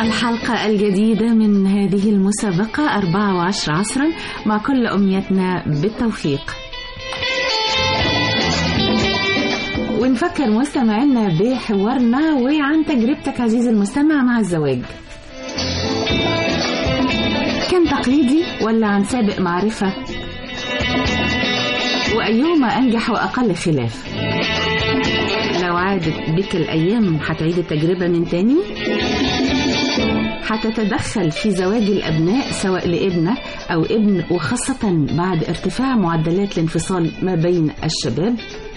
الحلقة الجديدة من هذه المسابقة 14 عصرا مع كل أمنيتنا بالتوفيق ونفكر مستمعينا بحوارنا وعن تجربتك عزيزي المستمع مع الزواج كان تقليدي ولا عن سابق معرفة وأيهما أنجح وأقل خلاف لو عادت بك الأيام هتعيد التجربة من تاني هتتدخل في زواج الأبناء سواء لابنة أو ابن وخاصة بعد ارتفاع معدلات الانفصال ما بين الشباب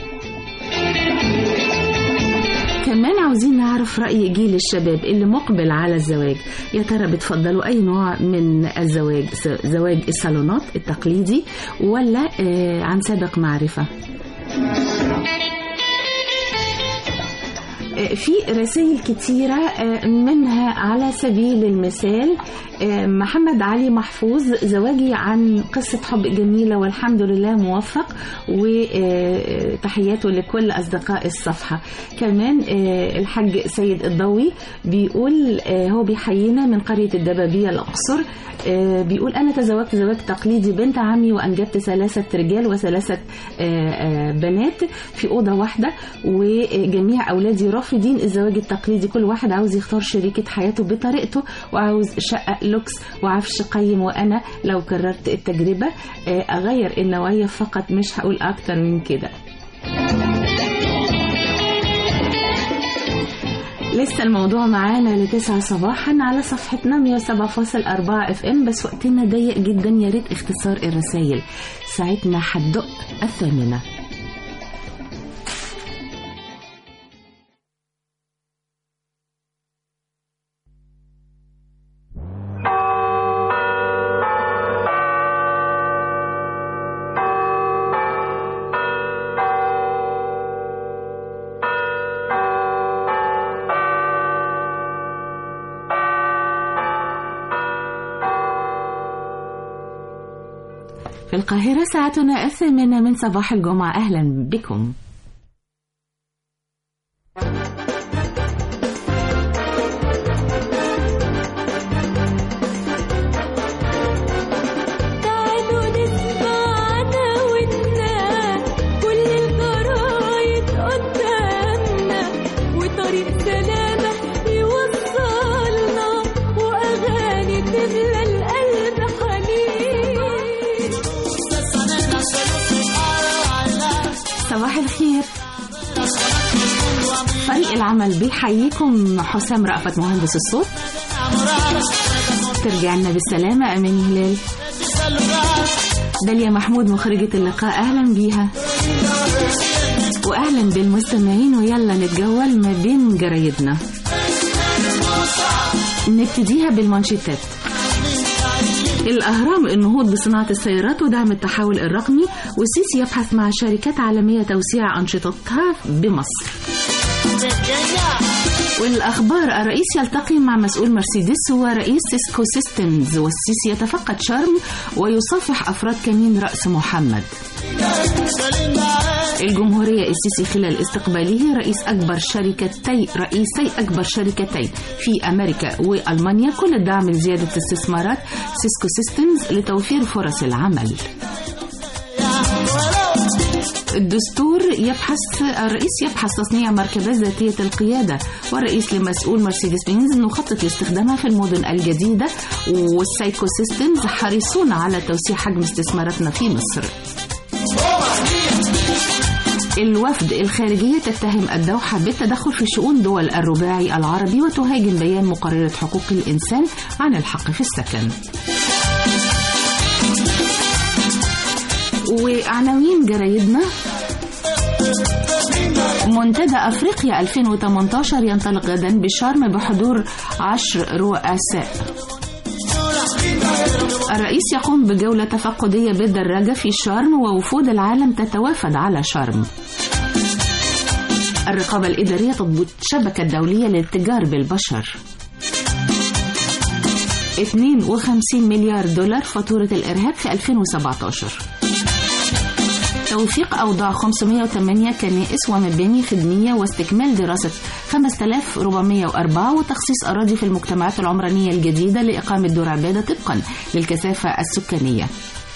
كمان عاوزين نعرف رأي جيل الشباب اللي مقبل على الزواج يا ترى بتفضلوا أي نوع من الزواج زواج الصالونات التقليدي ولا آه عن سابق معرفة في رسائل كتيرة منها على سبيل المثال محمد علي محفوظ زواجي عن قصة حب جميلة والحمد لله موفق وتحياته لكل أصدقاء الصفحة كمان الحاج سيد الضوي بيقول هو بيحيينا من قرية الدبابية الأقصر بيقول أنا تزوجت زواج تقليدي بنت عمي وأنجبت ثلاثة رجال وثلاثة بنات في أوضة واحدة وجميع أولادي رافضين الزواج التقليدي كل واحد عاوز يختار شريكة حياته بطريقته وعاوز شقة لوكس وعفش قيم وأنا لو كررت التجربة أغير النوعية فقط مش هقول أكتر من كده لسه الموضوع معانا لتسعة صباحا على صفحتنا 107.4 اف ام بس وقتنا ضيق جدا يا ريت اختصار الرسايل ساعتنا هتدق الثامنة في القاهرة ساعتنا الثامنة من صباح الجمعة أهلا بكم تعالوا نسمع عناويننا كل الجرايد قدامنا وطريق سلامة يوصلنا وأغاني تملى القلب حنين صباح الخير فريق العمل بيحييكم حسام رأفت مهندس الصوت ترجع لنا بالسلامة أماني هلال داليا محمود مخرجة اللقاء أهلا بيها وأهلا بالمستمعين ويلا نتجول ما بين جرايدنا نبتديها بالمانشيتات الأهرام النهوض بصناعة السيارات ودعم التحول الرقمي والسيسي يبحث مع شركات عالمية توسيع أنشطتها بمصر والأخبار الرئيس يلتقي مع مسؤول مرسيدس ورئيس سيسكو سيستمز والسيسي يتفقد شرم ويصافح أفراد كمين رأس محمد الجمهورية السيسي خلال استقباله رئيس أكبر شركتي رئيسي أكبر شركتين في أمريكا وألمانيا كل الدعم لزيادة استثمارات سيسكو سيستمز لتوفير فرص العمل الدستور يبحث الرئيس يبحث تصنيع مركبات ذاتية القيادة والرئيس لمسؤول مرسيدس بنز مخطط لاستخدامها في المدن الجديدة والسايكو سيستمز حريصون على توسيع حجم استثماراتنا في مصر الوفد الخارجية تتهم الدوحة بالتدخل في شؤون دول الرباعي العربي وتهاجم بيان مقررة حقوق الإنسان عن الحق في السكن وعناوين جرايدنا منتدى أفريقيا 2018 ينطلق غدا بشرم بحضور عشر رؤساء الرئيس يقوم بجولة تفقدية بالدراجة في شرم ووفود العالم تتوافد على شرم الرقابة الإدارية تضبط شبكة دولية للتجار بالبشر 52 مليار دولار فاتورة الإرهاب في 2017 توثيق أوضاع 508 كنائس ومباني خدمية واستكمال دراسة 5404 وتخصيص أراضي في المجتمعات العمرانية الجديدة لإقامة دور عبادة طبقا للكثافة السكانية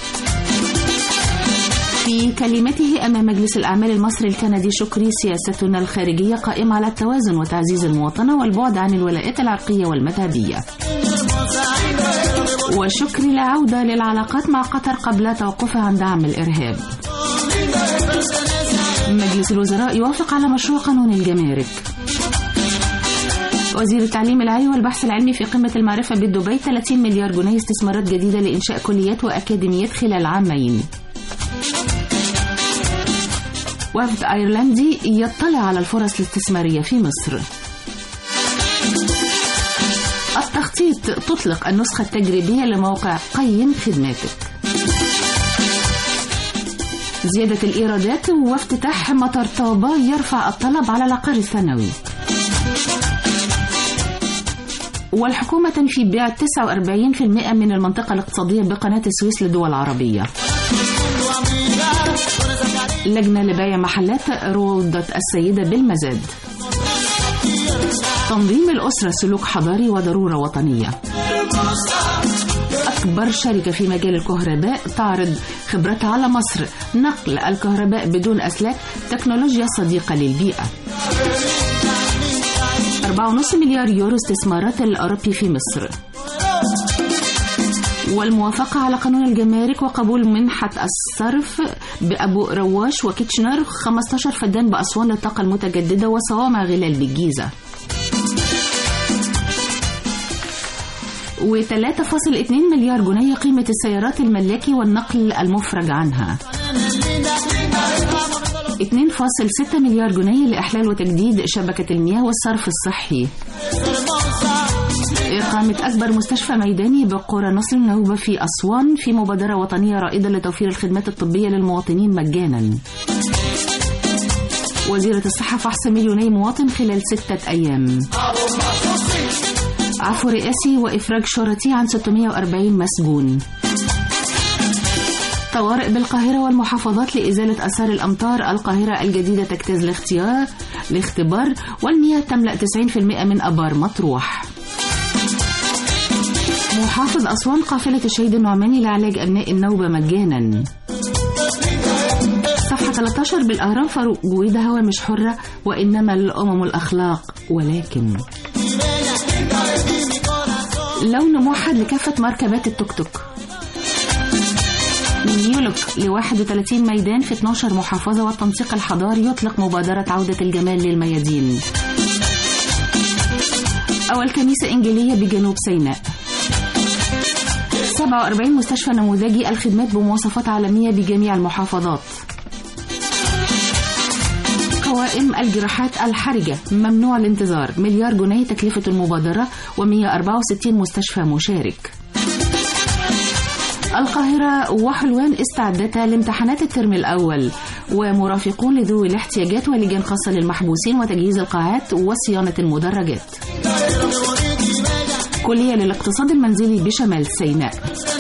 في كلمته أمام مجلس الأعمال المصري الكندي شكري سياستنا الخارجية قائمة على التوازن وتعزيز المواطنة والبعد عن الولاءات العرقية والمذهبية وشكري لعودة للعلاقات مع قطر قبل توقفها عن دعم الإرهاب مجلس الوزراء يوافق على مشروع قانون الجمارك وزير التعليم العالي والبحث العلمي في قمة المعرفة بدبي 30 مليار جنيه استثمارات جديدة لإنشاء كليات وأكاديميات خلال عامين وفد أيرلندي يطلع على الفرص الاستثمارية في مصر التخطيط تطلق النسخة التجريبية لموقع قيم خدماتك زيادة الإيرادات وافتتاح مطار طابة يرفع الطلب على العقار الثانوي والحكومة تنفي بيع 49% من المنطقة الاقتصادية بقناة السويس لدول عربية لجنة لبيع محلات روضة السيدة بالمزاد تنظيم الأسرة سلوك حضاري وضرورة وطنية أكبر شركة في مجال الكهرباء تعرض خبرتها على مصر نقل الكهرباء بدون أسلاك تكنولوجيا صديقة للبيئة 4.5 مليار يورو استثمارات الأوروبي في مصر والموافقة على قانون الجمارك وقبول منحة الصرف بأبو رواش وكيتشنر 15 فدان بأسوان للطاقة المتجددة وصوامع غلال بالجيزة و3.2 مليار جنيه قيمة السيارات الملاكي والنقل المفرج عنها 2.6 مليار جنيه لإحلال وتجديد شبكة المياه والصرف الصحي إقامة أكبر مستشفى ميداني بقرى نصر النوبة في أسوان في مبادرة وطنية رائدة لتوفير الخدمات الطبية للمواطنين مجانا وزيرة الصحة فحص مليوني مواطن خلال ستة أيام عفو رئاسي وإفراج شرطي عن 640 مسجون طوارئ بالقاهرة والمحافظات لإزالة أثار الأمطار القاهرة الجديدة تجتاز الاختيار الاختبار والمياه تملأ 90% من أبار مطروح محافظ أسوان قافلة الشهيد النعماني لعلاج أبناء النوبة مجانا صفحة 13 بالأهرام فاروق جويدة هوا مش حرة وإنما الأمم الأخلاق ولكن لون موحد لكافة مركبات التوك توك نيولوك ل 31 ميدان في 12 محافظة والتنسيق الحضاري يطلق مبادرة عودة الجمال للميادين أول كنيسة إنجيلية بجنوب سيناء 47 مستشفى نموذجي الخدمات بمواصفات عالمية بجميع المحافظات قوائم الجراحات الحرجة ممنوع الانتظار مليار جنيه تكلفة المبادرة و164 مستشفى مشارك القاهرة وحلوان استعدتا لامتحانات الترم الأول ومرافقون لذوي الاحتياجات ولجان خاصة للمحبوسين وتجهيز القاعات وصيانة المدرجات كلية للاقتصاد المنزلي بشمال سيناء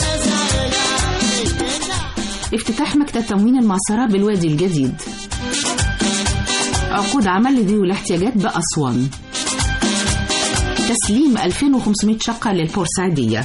افتتاح مكتب تموين المعصرة بالوادي الجديد عقود عمل لذوي الاحتياجات بأسوان تسليم 2500 شقة للبورسعيدية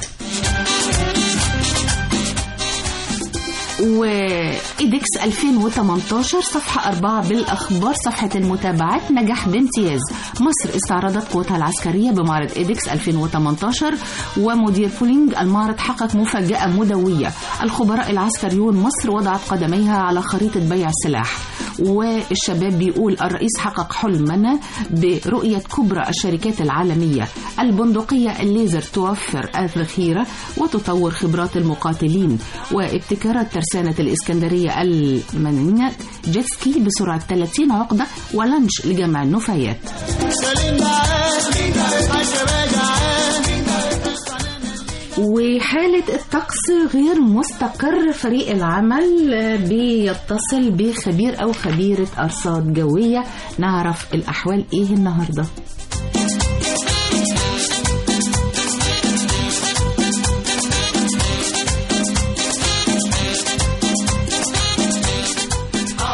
وإيدكس 2018 صفحة 4 بالأخبار صفحة المتابعات نجح بامتياز مصر استعرضت قوتها العسكرية بمعرض إيدكس 2018 ومدير بولينج المعرض حقق مفاجأة مدوية الخبراء العسكريون مصر وضعت قدميها على خريطة بيع السلاح والشباب بيقول الرئيس حقق حلمنا برؤية كبرى الشركات العالمية البندقية الليزر توفر الذخيرة وتطور خبرات المقاتلين وابتكارات ترسانة الإسكندرية المنية جيتسكي بسرعة 30 عقدة ولانش لجمع النفايات وحالة الطقس غير مستقر فريق العمل بيتصل بخبير أو خبيرة أرصاد جوية نعرف الأحوال إيه النهاردة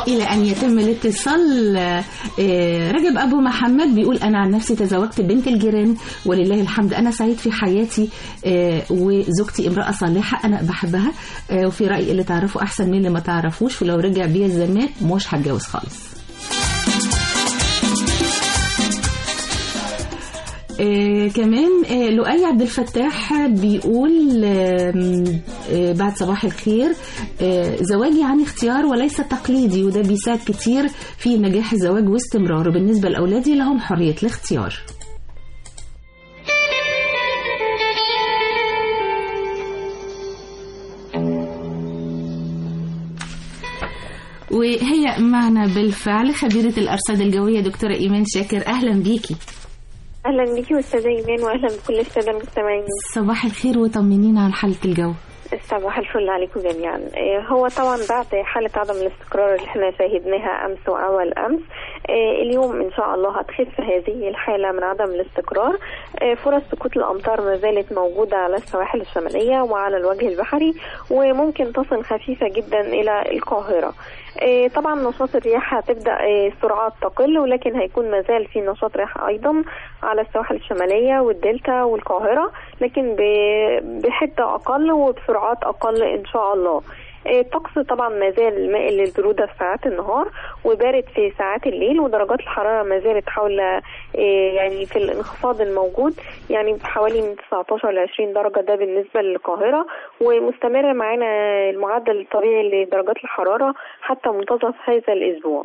إلى أن يتم الاتصال آه، آه، رجب أبو محمد بيقول أنا عن نفسي تزوجت بنت الجيران ولله الحمد أنا سعيد في حياتي آه، وزوجتي امرأة صالحة أنا بحبها آه، وفي رأيي اللي تعرفه أحسن من اللي ما تعرفوش ولو رجع بيا الزمان مش هتجوز خالص آه كمان آه لؤي عبد الفتاح بيقول آم، آه بعد صباح الخير آه زواجي عن اختيار وليس تقليدي وده بيساعد كتير في نجاح الزواج واستمراره بالنسبة لأولادي لهم حرية الاختيار وهي معنا بالفعل خبيرة الأرصاد الجوية دكتورة إيمان شاكر أهلا بيكي اهلا بيكي واستاذه ايمان واهلا بكل الساده المستمعين صباح الخير وطمنينا عن حالة الجو صباح الفل عليكم جميعا آه، هو طبعا بعد حالة عدم الاستقرار اللي احنا شاهدناها أمس وأول أمس آه، اليوم إن شاء الله هتخف هذه الحالة من عدم الاستقرار آه، فرص سقوط الأمطار ما زالت موجودة على السواحل الشمالية وعلى الوجه البحري وممكن تصل خفيفة جدا إلى القاهرة آه، طبعا نشاط الرياح هتبدا آه، السرعات تقل ولكن هيكون ما زال في نشاط رياح ايضا على السواحل الشماليه والدلتا والقاهره لكن ب- بحده اقل وبسرعات اقل ان شاء الله آه، الطقس طبعا ما زال مائل للبروده في ساعات النهار وبارد في ساعات الليل ودرجات الحراره ما زالت حول آه، يعني في الانخفاض الموجود يعني حوالي من 19 ل 20 درجه ده بالنسبه للقاهره ومستمر معانا المعدل الطبيعي لدرجات الحراره حتى منتصف هذا الاسبوع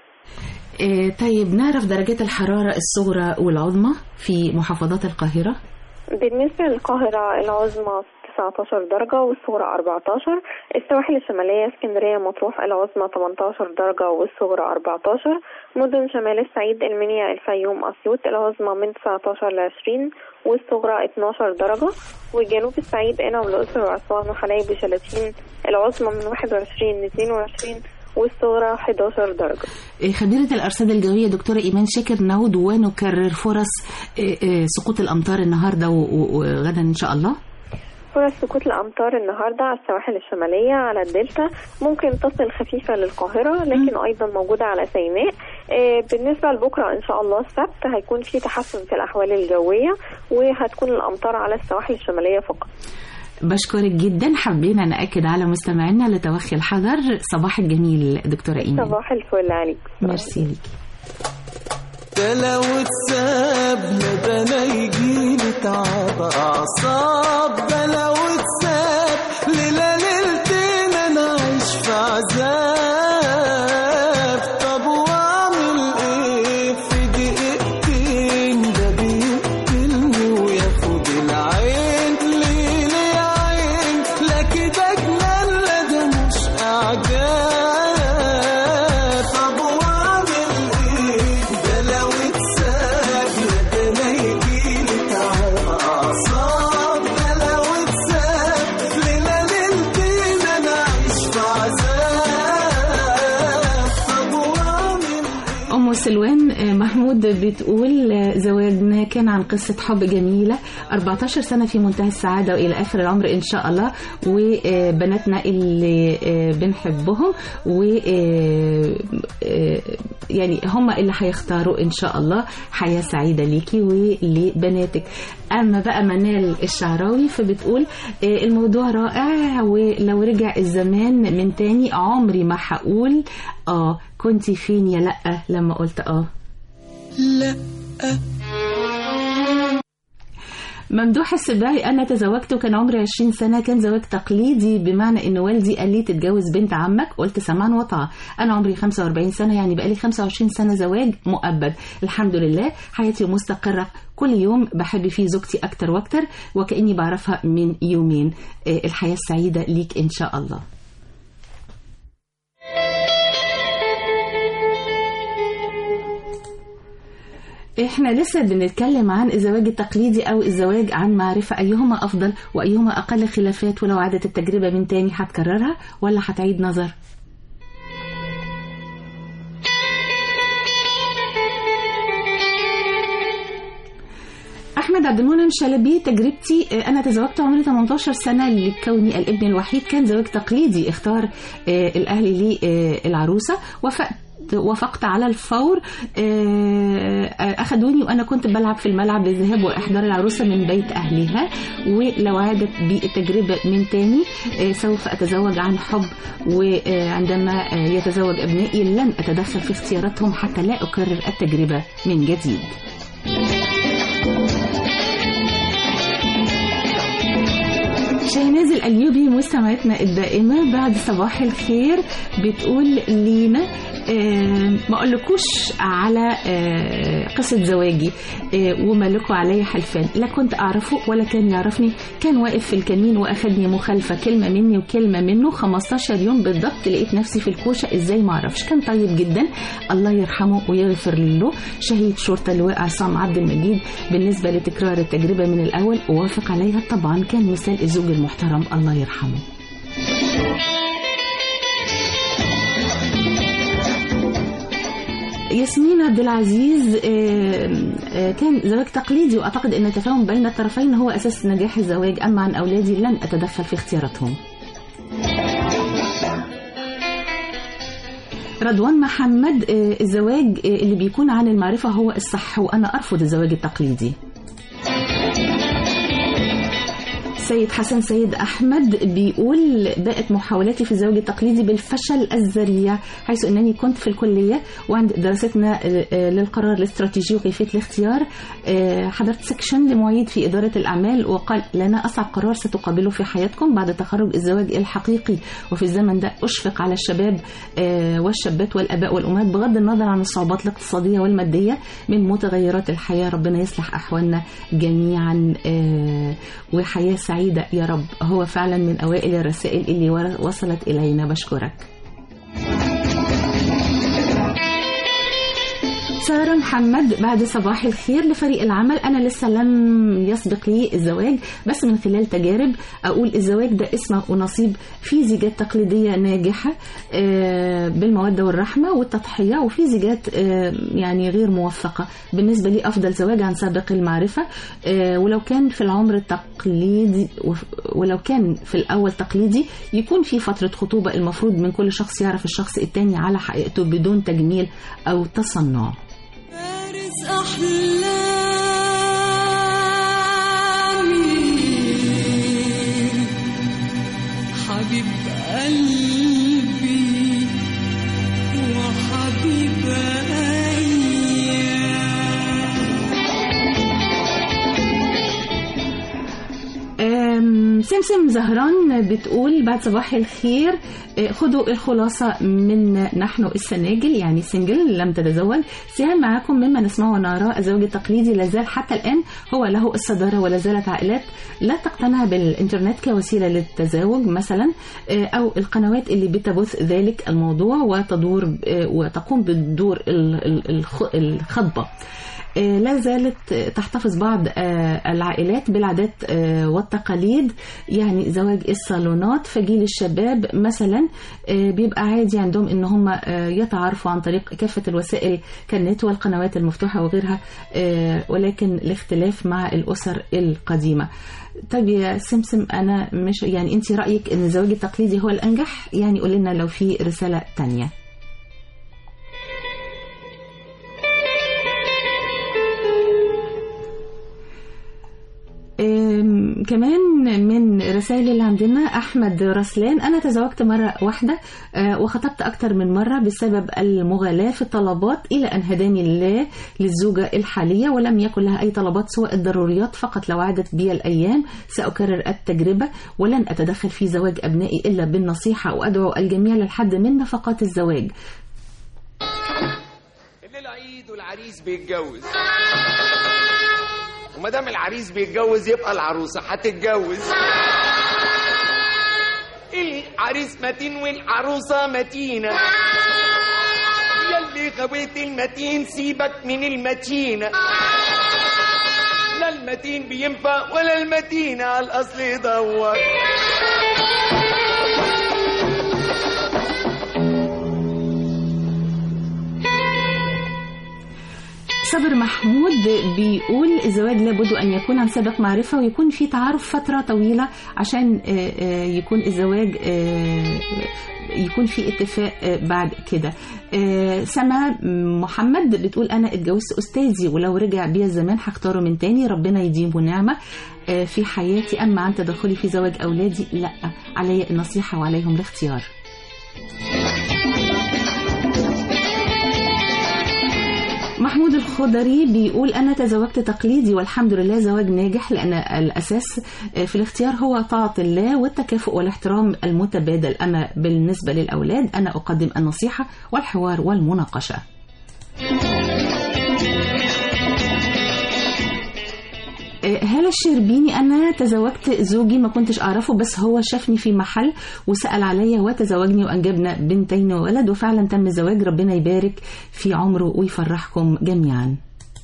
آه، طيب نعرف درجات الحرارة الصغرى والعظمى في محافظات القاهرة بالنسبة للقاهرة العظمى 19 درجة والصغرى 14 السواحل الشمالية اسكندرية مطروح العظمى 18 درجة والصغرى 14 مدن شمال الصعيد المنيا الفيوم أسيوط العظمى من 19 ل 20 والصغرى 12 درجة وجنوب الصعيد قنا والأقصر وأسوان وحلايب وشلاتين العظمى من 21 ل 22 والصغرى 11 درجة آه، خبيرة الأرصاد الجوية دكتورة إيمان شاكر نعود ونكرر فرص آه، آه، سقوط الأمطار النهاردة و- و- وغدا إن شاء الله فرص سقوط الأمطار النهاردة على السواحل الشمالية على الدلتا ممكن تصل خفيفة للقاهرة لكن أيضا موجودة على سيناء آه، بالنسبة لبكرة إن شاء الله السبت هيكون في تحسن في الأحوال الجوية وهتكون الأمطار على السواحل الشمالية فقط بشكرك جدا حبينا نأكد على مستمعينا لتوخي الحذر صباح الجميل دكتورة إيمان صباح الفل عليك ميرسي ليكي ده لو اتسابنا ده انا يجيلي تعب اعصاب ده لو اتساب ليلة ليلتين انا عايش في عذاب طب واعمل ايه في دقيقتين ده بيقتلني وياخد العين ليه ليه يا عين لا كده جنان لا ده مش اعجاب طب واعمل ايه ده لو اتساب ده انا يجيلي تعب اعصاب ده لو اتساب ليلة ليلتين انا عايش في عذاب طب واعمل ايه أم سلوان آه، محمود بتقول آه، زواجنا كان عن قصة حب جميلة 14 سنة في منتهى السعادة وإلى آخر العمر إن شاء الله وبناتنا اللي آه، بنحبهم و آه، آه، يعني هم اللي هيختاروا إن شاء الله حياة سعيدة ليكي ولبناتك أما بقى منال الشعراوي فبتقول آه، الموضوع رائع ولو رجع الزمان من تاني عمري ما هقول اه كنتي فين يا لأ لما قلت اه لا ممدوح السباعي أنا تزوجت وكان عمري 20 سنة كان زواج تقليدي بمعنى إن والدي قال لي تتجوز بنت عمك قلت سمعا وطاعة أنا عمري 45 سنة يعني بقالي 25 سنة زواج مؤبد الحمد لله حياتي مستقرة كل يوم بحب فيه زوجتي أكتر وأكتر وكأني بعرفها من يومين آه، الحياة السعيدة ليك إن شاء الله احنا لسه بنتكلم عن الزواج التقليدي او الزواج عن معرفة ايهما افضل وايهما اقل خلافات ولو عادت التجربة من تاني هتكررها ولا هتعيد نظر احمد محمد عبد المنعم شلبي تجربتي آه، انا تزوجت عمري 18 سنه لكوني الابن الوحيد كان زواج تقليدي اختار آه، الاهل لي آه، العروسه وافقت وافقت على الفور آه، آه، اخدوني وانا كنت بلعب في الملعب للذهاب واحضار العروسه من بيت اهلها ولو عادت بي التجربه من تاني آه، سوف اتزوج عن حب وعندما آه، يتزوج ابنائي لن اتدخل في اختياراتهم حتى لا اكرر التجربه من جديد شاهناز الأيوبي مستمعتنا الدائمة بعد صباح الخير بتقول لينا آه، ما اقولكوش على آه، قصة زواجي آه، وما لكم علي حلفان لا كنت أعرفه ولا كان يعرفني كان واقف في الكمين وأخدني مخالفة كلمة مني وكلمة منه 15 يوم بالضبط لقيت نفسي في الكوشة إزاي ما أعرفش كان طيب جدا الله يرحمه ويغفر له شهيد شرطة اللواء عصام عبد المجيد بالنسبة لتكرار التجربة من الأول أوافق عليها طبعا كان مثال الزوج المحترم الله يرحمه ياسمين عبد العزيز آه، آه، كان زواج تقليدي واعتقد ان التفاهم بين الطرفين هو اساس نجاح الزواج اما عن اولادي لن اتدخل في اختياراتهم رضوان محمد آه، الزواج آه، اللي بيكون عن المعرفة هو الصح وأنا أرفض الزواج التقليدي سيد حسن سيد أحمد بيقول بقت محاولاتي في الزواج التقليدي بالفشل الذريع حيث أنني كنت في الكلية وعند دراستنا آه، آه، للقرار الاستراتيجي وكيفية الاختيار آه، حضرت سكشن لمعيد في إدارة الأعمال وقال لنا أصعب قرار ستقابله في حياتكم بعد تخرج الزواج الحقيقي وفي الزمن ده أشفق على الشباب آه، والشابات والآباء والأمهات بغض النظر عن الصعوبات الاقتصادية والمادية من متغيرات الحياة ربنا يصلح أحوالنا جميعا آه، وحياة سعيدة يا رب هو فعلا من أوائل الرسائل اللي ور- وصلت إلينا بشكرك سارة محمد بعد صباح الخير لفريق العمل أنا لسه لم يسبق لي الزواج بس من خلال تجارب أقول الزواج ده اسمه ونصيب في زيجات تقليدية ناجحة آه، بالمودة والرحمة والتضحية وفي زيجات آه، يعني غير موفقة بالنسبة لي أفضل زواج عن سابق المعرفة آه، ولو كان في العمر التقليدي وف- ولو كان في الأول تقليدي يكون في فترة خطوبة المفروض من كل شخص يعرف الشخص التاني على حقيقته بدون تجميل أو تصنع فارس أحلامي حبيب قلبي وحبيب أيام أم، سمسم زهران بتقول بعد صباح الخير أه، خدوا الخلاصة من نحن السناجل يعني سنجل لم تتزوج سهام معاكم مما نسمعه ونراه الزواج التقليدي لازال حتى الآن هو له الصدارة ولا زالت عائلات لا تقتنع بالإنترنت كوسيلة للتزاوج مثلا أه، أو القنوات اللي بتبث ذلك الموضوع وتدور أه، وتقوم بالدور ال- ال- الخ- الخطبة آه، لا زالت آه، تحتفظ بعض آه، العائلات بالعادات آه، والتقاليد يعني زواج الصالونات فجيل الشباب مثلا آه، بيبقى عادي عندهم ان هم آه، يتعارفوا عن طريق كافة الوسائل كالنت والقنوات المفتوحة وغيرها آه، ولكن الاختلاف مع الأسر القديمة طيب يا سمسم أنا مش يعني أنت رأيك أن الزواج التقليدي هو الأنجح يعني قول لنا لو في رسالة تانية أم، كمان من رسائل اللي عندنا احمد رسلان انا تزوجت مره واحده أه، وخطبت اكتر من مره بسبب المغالاه في الطلبات الى ان هداني الله للزوجه الحاليه ولم يكن لها اي طلبات سوى الضروريات فقط لو عادت بي الايام ساكرر التجربه ولن اتدخل في زواج ابنائي الا بالنصيحه وادعو الجميع للحد من نفقات الزواج الليلة عيد والعريس بيتجوز وما دام العريس بيتجوز يبقى العروسة هتتجوز العريس متين والعروسة متينة يلي غويت المتين سيبك من المتينة لا المتين بينفع ولا المتينة على الأصل يدور صابر محمود بيقول الزواج لابد أن يكون عن سابق معرفة ويكون في تعارف فترة طويلة عشان آه، آه، يكون الزواج آه، يكون في اتفاق آه، بعد كده آه، سما محمد بتقول أنا اتجوزت أستاذي ولو رجع بيا الزمان هختاره من تاني ربنا يديمه نعمة آه، في حياتي أما عن تدخلي في زواج أولادي لا علي النصيحة وعليهم الاختيار محمود الخضري بيقول أنا تزوجت تقليدي والحمد لله زواج ناجح لأن الأساس في الاختيار هو طاعة الله والتكافؤ والاحترام المتبادل أما بالنسبة للأولاد أنا أقدم النصيحة والحوار والمناقشة هالة الشربيني أنا تزوجت زوجي ما كنتش أعرفه بس هو شافني في محل وسأل عليا وتزوجني وأنجبنا بنتين وولد وفعلا تم الزواج ربنا يبارك في عمره ويفرحكم جميعا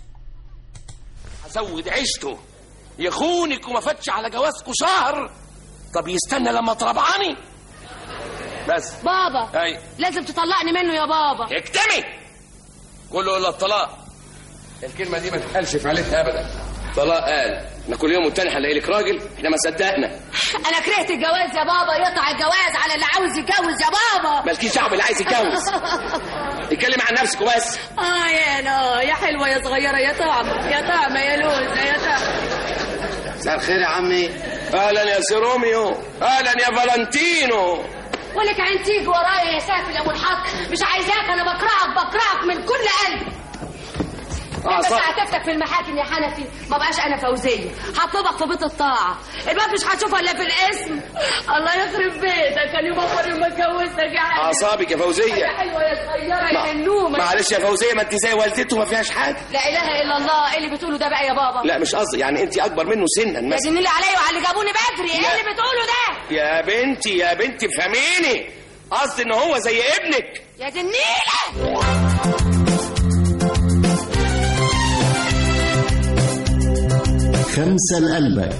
هزود عيشته يخونك وما فاتش على جوازكوا شهر طب يستنى لما تربعني بس بابا اي لازم تطلقني منه يا بابا اكتمي كله الا الطلاق الكلمه دي ما تتقالش في عيلتنا ابدا طلاق قال احنا كل يوم والتاني هنلاقي لك راجل احنا ما صدقنا انا كرهت الجواز يا بابا يقطع الجواز على اللي عاوز يتجوز يا بابا مالكيش دعوه باللي عايز يتجوز اتكلم عن نفسك وبس اه يا لا يا حلوه يا صغيره يا طعمه يا طعمه يا لوزه يا طعمه مساء الخير يا عمي اهلا يا سيروميو اهلا يا فالنتينو ولك عين تيجي ورايا يا سافل يا ابو الحق مش عايزاك انا بكرهك بكرهك من كل قلبي اه بس صح هتفتك في المحاكم يا حنفي ما بقاش انا فوزيه هطلبك في بيت الطاعه الباب مش هتشوفها الا في الاسم الله يخرب بيتك كان يوم اول يوم اتجوزتك يا حبيبي اعصابك يا فوزيه يا حلوه يا صغيره يا النومه معلش يا فوزيه ما انت زي والدته ما فيهاش حاجه لا اله الا الله ايه اللي بتقوله ده بقى يا بابا لا مش قصدي يعني انت اكبر منه سنا يا مثلا دين اللي عليا وعلى اللي جابوني بدري ايه لا. اللي بتقوله ده يا بنتي يا بنتي فهميني قصدي ان هو زي ابنك يا دي النيله خمسة لقلبك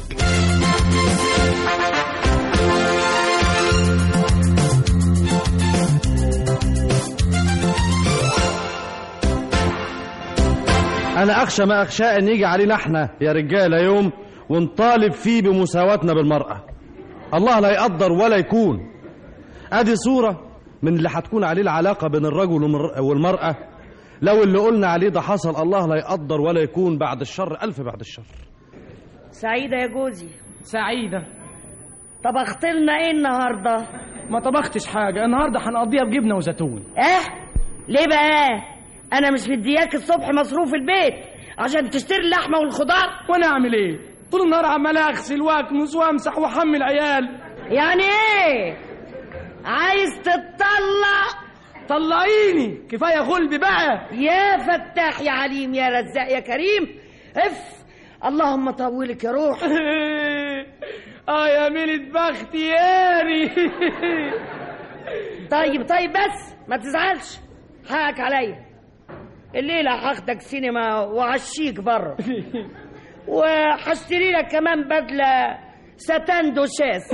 أنا أخشى ما أخشى أن يجي علينا إحنا يا رجالة يوم ونطالب فيه بمساواتنا بالمرأة الله لا يقدر ولا يكون أدي صورة من اللي هتكون عليه العلاقة بين الرجل والمر- والمرأة لو اللي قلنا عليه ده حصل الله لا يقدر ولا يكون بعد الشر ألف بعد الشر سعيدة يا جوزي سعيدة طبخت لنا ايه النهارده؟ ما طبختش حاجة النهاردة هنقضيها بجبنة وزيتون اه ليه بقى؟ انا مش مدياك الصبح مصروف البيت عشان تشتري اللحمة والخضار وانا اعمل ايه طول النهار عمال اغسل واكنس وامسح واحمل عيال يعني ايه؟ عايز تتطلق طلعيني كفاية غلب بقى يا فتاح يا عليم يا رزاق يا كريم اف اللهم طولك يا روح اه يا ميلة بختي ياري طيب طيب بس ما تزعلش حقك عليا الليلة هاخدك سينما وعشيك بره وهشتري لك كمان بدلة ستان دوشاس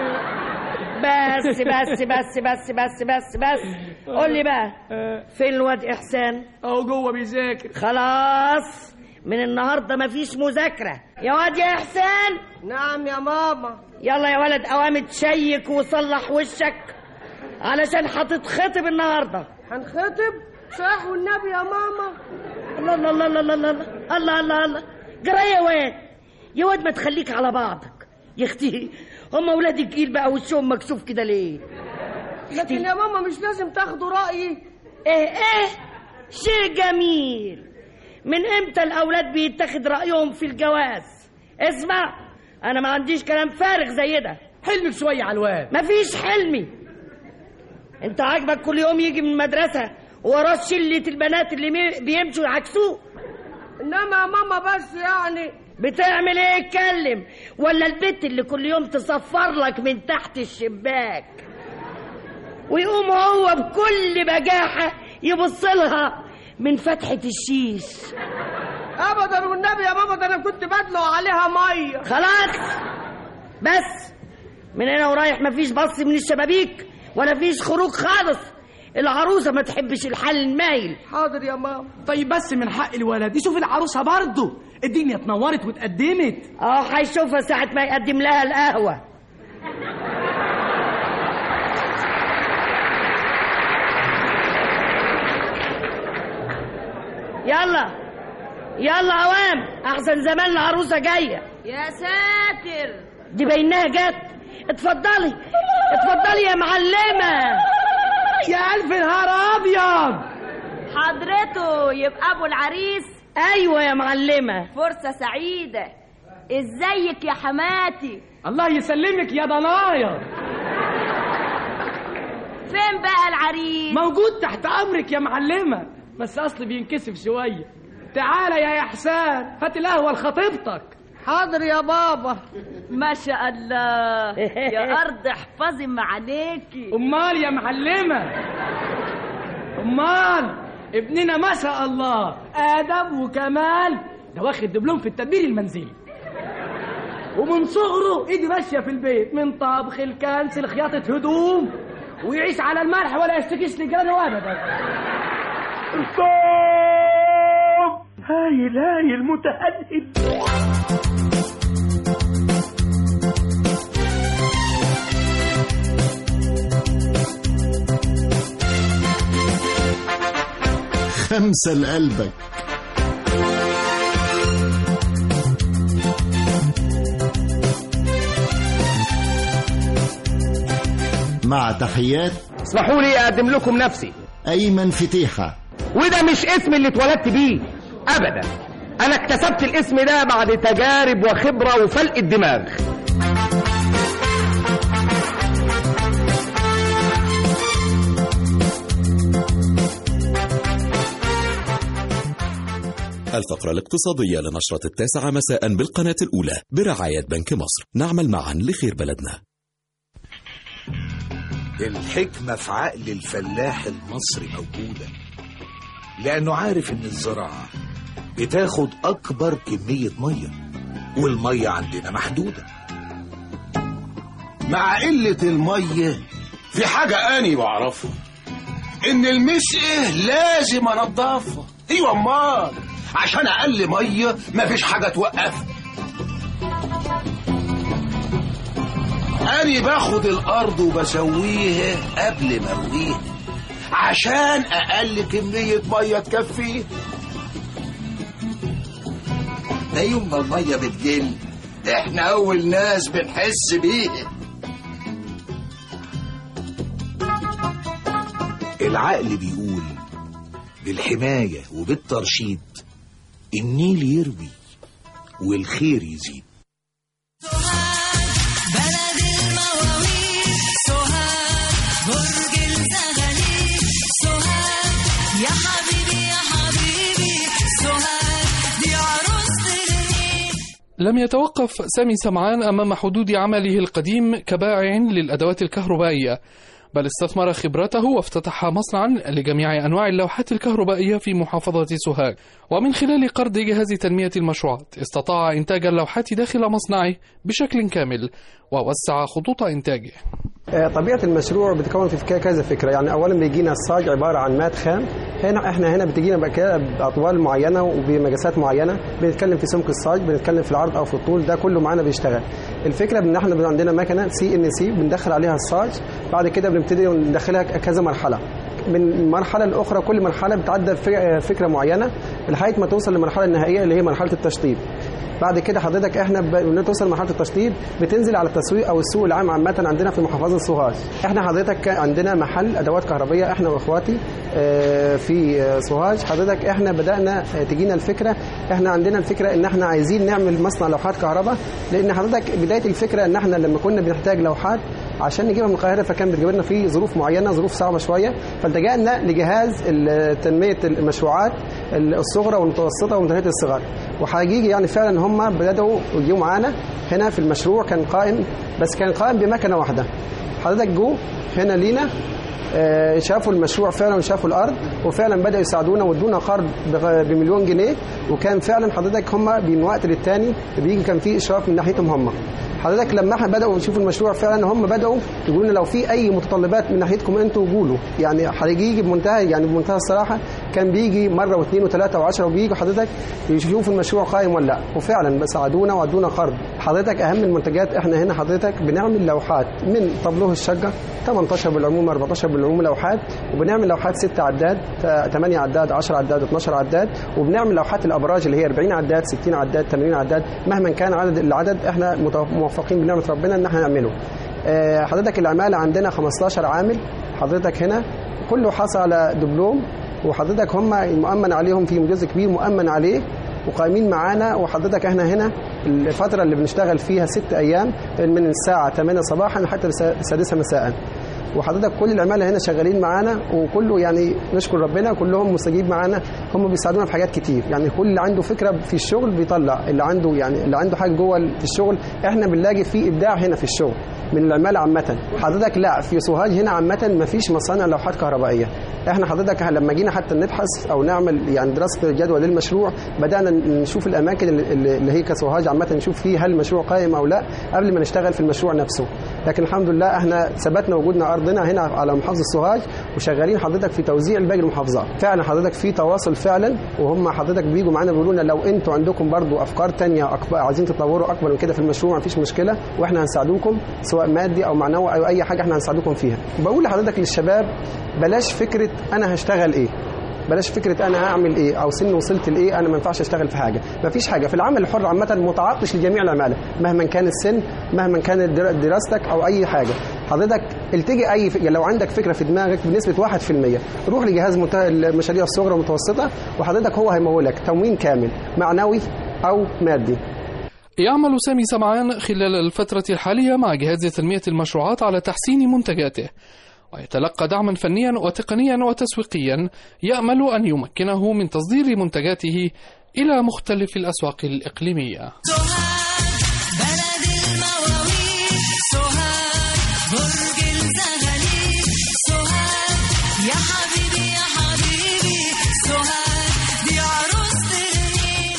بس بس بس بس بس بس بس قول لي بقى فين الواد إحسان اهو جوه بيذاكر خلاص من النهاردة مفيش مذاكرة يا واد يا إحسان نعم يا ماما يلا يا ولد قوام تشيك وصلح وشك علشان هتتخطب النهارده هنخطب صح والنبي يا ماما الله الله الله الله الله الله الله الله الله جرى يا واد يا واد ما تخليك على بعضك يا اختي هم اولاد الجيل بقى وشهم مكسوف كده ليه لكن يا ماما مش لازم تاخدوا رأيي ايه ايه شيء جميل من امتى الاولاد بيتاخد رايهم في الجواز اسمع انا ما عنديش كلام فارغ زي ده حلمك شوية على الواد مفيش حلمي انت عاجبك كل يوم يجي من المدرسة وراه شلة البنات اللي مي- بيمشوا يعكسوه انما يا ماما بس يعني بتعمل ايه اتكلم ولا البت اللي كل يوم تصفر لك من تحت الشباك ويقوم هو بكل بجاحة يبص لها من فتحة الشيش ابدا والنبي يا ماما ده انا كنت بدلق عليها ميه خلاص بس من هنا ورايح مفيش بص من الشبابيك ولا فيش خروج خالص العروسه ما تحبش الحل المايل حاضر يا ماما طيب بس من حق الولد يشوف العروسه برضه الدنيا اتنورت واتقدمت اه هيشوفها ساعه ما يقدم لها القهوه يلا يلا عوام احسن زمان العروسه جايه يا ساتر دي بينها جت اتفضلي اتفضلي يا معلمه يا الف نهار ابيض حضرته يبقى ابو العريس ايوه يا معلمه فرصه سعيده ازيك يا حماتي الله يسلمك يا ضنايا فين بقى العريس موجود تحت امرك يا معلمه بس اصل بينكسف شويه تعالى يا احسان هات القهوه لخطيبتك حاضر يا بابا ما شاء الله يا ارض احفظي معانيكي امال يا معلمه امال ابننا ما شاء الله ادب وكمال ده واخد دبلوم في التدبير المنزلي ومن صغره ايدي ماشيه في البيت من طبخ الكنس لخياطه هدوم ويعيش على الملح ولا يشتكيش لجيرانه ابدا هايل هايل متهدد خمسة لقلبك مع تحيات اسمحوا لي اقدم لكم نفسي أيمن فتيحة وده مش اسمي اللي اتولدت بيه ابدا انا اكتسبت الاسم ده بعد تجارب وخبره وفلق الدماغ الفقرة الاقتصادية لنشرة التاسعة مساء بالقناة الأولى برعاية بنك مصر نعمل معا لخير بلدنا الحكمة في عقل الفلاح المصري موجودة لأنه عارف إن الزراعة بتاخد أكبر كمية مية والمية عندنا محدودة مع قلة المية في حاجة أني بعرفها إن المسقة لازم أنضفها أيوة أمال عشان أقل مية مفيش حاجة توقفها أني باخد الأرض وبسويها قبل ما أرويها عشان أقل كمية مية تكفيها ده يوم ما المية بتقل احنا أول ناس بنحس بيها العقل بيقول بالحماية وبالترشيد النيل يروي والخير يزيد بلد المواويل سوهاج برج الزغاليل سوهاج يا حبيبي يا حبيبي سوهاج دي عروسة النيل لم يتوقف سامي سمعان أمام حدود عمله القديم كبائع للأدوات الكهربائية بل استثمر خبرته وافتتح مصنعا لجميع أنواع اللوحات الكهربائية في محافظة سوهاج ومن خلال قرض جهاز تنمية المشروعات استطاع إنتاج اللوحات داخل مصنعه بشكل كامل ووسع خطوط إنتاجه آه، طبيعة المشروع بتكون في ك- كذا فكرة يعني أولا بيجينا الصاج عبارة عن ماد خام هنا احنا هنا بتجينا بقى كده بأطوال معينة وبمقاسات معينة بنتكلم في سمك الصاج بنتكلم في العرض أو في الطول ده كله معانا بيشتغل الفكرة ان احنا بيبقى عندنا مكنة سي ان سي بندخل عليها الصاج بعد كده بنبتدي ندخلها كذا مرحلة من مرحلة لأخرى كل مرحلة بتعدل في- فكرة معينة لحد ما توصل للمرحلة النهائية اللي هي مرحلة التشطيب بعد كده حضرتك احنا بنوصل لمرحله التشطيب بتنزل على التسويق او السوق العام عامه عندنا في محافظه سوهاج احنا حضرتك عندنا محل ادوات كهربيه احنا واخواتي اه، في اه، سوهاج حضرتك احنا بدانا اه، تجينا الفكره احنا عندنا الفكره ان احنا عايزين نعمل مصنع لوحات كهرباء لان حضرتك بدايه الفكره ان احنا لما كنا بنحتاج لوحات عشان نجيبها من القاهره فكان بتجيب لنا في ظروف معينه ظروف صعبه شويه فالتجأنا لجهاز ال- تنميه المشروعات الصغرى والمتوسطه ومتناهيه الصغر وهيجي يعني فعلا هم بداوا يجوا معانا هنا في المشروع كان قائم بس كان قائم بمكنه واحده حضرتك جو هنا لينا آه، شافوا المشروع فعلا وشافوا الارض وفعلا بداوا يساعدونا وادونا قرض بغ- بمليون جنيه وكان فعلا حضرتك هم من وقت للتاني بيجي كان في اشراف من ناحيتهم هم حضرتك لما احنا بداوا يشوفوا المشروع فعلا هم بداوا يقولوا لنا لو في اي متطلبات من ناحيتكم انتوا قولوا يعني هيجي بمنتهى يعني بمنتهى الصراحه كان بيجي مره واثنين وثلاثه وعشرة وبيجوا حضرتك يشوفوا المشروع قائم ولا لا وفعلا بس عادونا وعدونا قرض حضرتك اهم المنتجات احنا هنا حضرتك بنعمل لوحات من طابلوه الشقه 18 بالعموم 14 بالعموم لوحات وبنعمل لوحات 6 عداد 8 عداد 10 عداد 12 عداد وبنعمل لوحات الابراج اللي هي 40 عداد 60 عداد 80 عداد مهما كان عدد العدد احنا مت- موفقين بنعمه ربنا ان احنا نعمله آه، حضرتك العماله عندنا 15 عامل حضرتك هنا كله حصل على دبلوم وحضرتك هم مؤمن عليهم في جزء كبير مؤمن عليه وقايمين معانا وحضرتك احنا هنا الفترة اللي بنشتغل فيها ست أيام من الساعة 8 صباحا حتى السادسة مساء وحضرتك كل العمالة هنا شغالين معانا وكله يعني نشكر ربنا كلهم مستجيب معانا هم بيساعدونا في حاجات كتير يعني كل اللي عنده فكرة في الشغل بيطلع اللي عنده يعني اللي عنده حاجة جوه في الشغل احنا بنلاقي فيه إبداع هنا في الشغل من العمالة عامة حضرتك لا في سوهاج هنا عامة ما فيش مصانع لوحات كهربائية احنا حضرتك لما جينا حتى نبحث او نعمل يعني دراسه جدوى للمشروع بدانا نشوف الاماكن اللي اللي هي كسوهاج عامه نشوف فيه هل المشروع قائم او لا قبل ما نشتغل في المشروع نفسه لكن الحمد لله احنا ثبتنا وجودنا ارضنا هنا على محافظه سوهاج وشغالين حضرتك في توزيع باقي المحافظات فعلا حضرتك في تواصل فعلا وهم حضرتك بيجوا معانا بيقولوا لنا لو انتوا عندكم برضو افكار تانية أكبر عايزين تطوروا اكبر من كده في المشروع مفيش مشكله واحنا هنساعدوكم سواء مادي او معنوي او اي حاجه احنا هنساعدوكم فيها بقول لحضرتك للشباب بلاش فكره انا هشتغل ايه بلاش فكره انا هعمل ايه او سن وصلت لايه انا ما ينفعش اشتغل في حاجه ما فيش حاجه في العمل الحر عامه متعطش لجميع العماله مهما كان السن مهما كانت در- دراستك او اي حاجه حضرتك التجي اي ف... لو عندك فكره في دماغك بنسبه 1% روح لجهاز منتهى المشاريع الصغرى والمتوسطه وحضرتك هو هيمولك تموين كامل معنوي او مادي يعمل سامي سمعان خلال الفترة الحالية مع جهاز تنمية المشروعات على تحسين منتجاته ويتلقى دعما فنيا وتقنيا وتسويقيا يأمل أن يمكنه من تصدير منتجاته إلى مختلف الأسواق الإقليمية بلد المواويل سوهاج برج الزغاليل سوهاج يا حبيبي يا حبيبي سوهاج دي عروسة النيل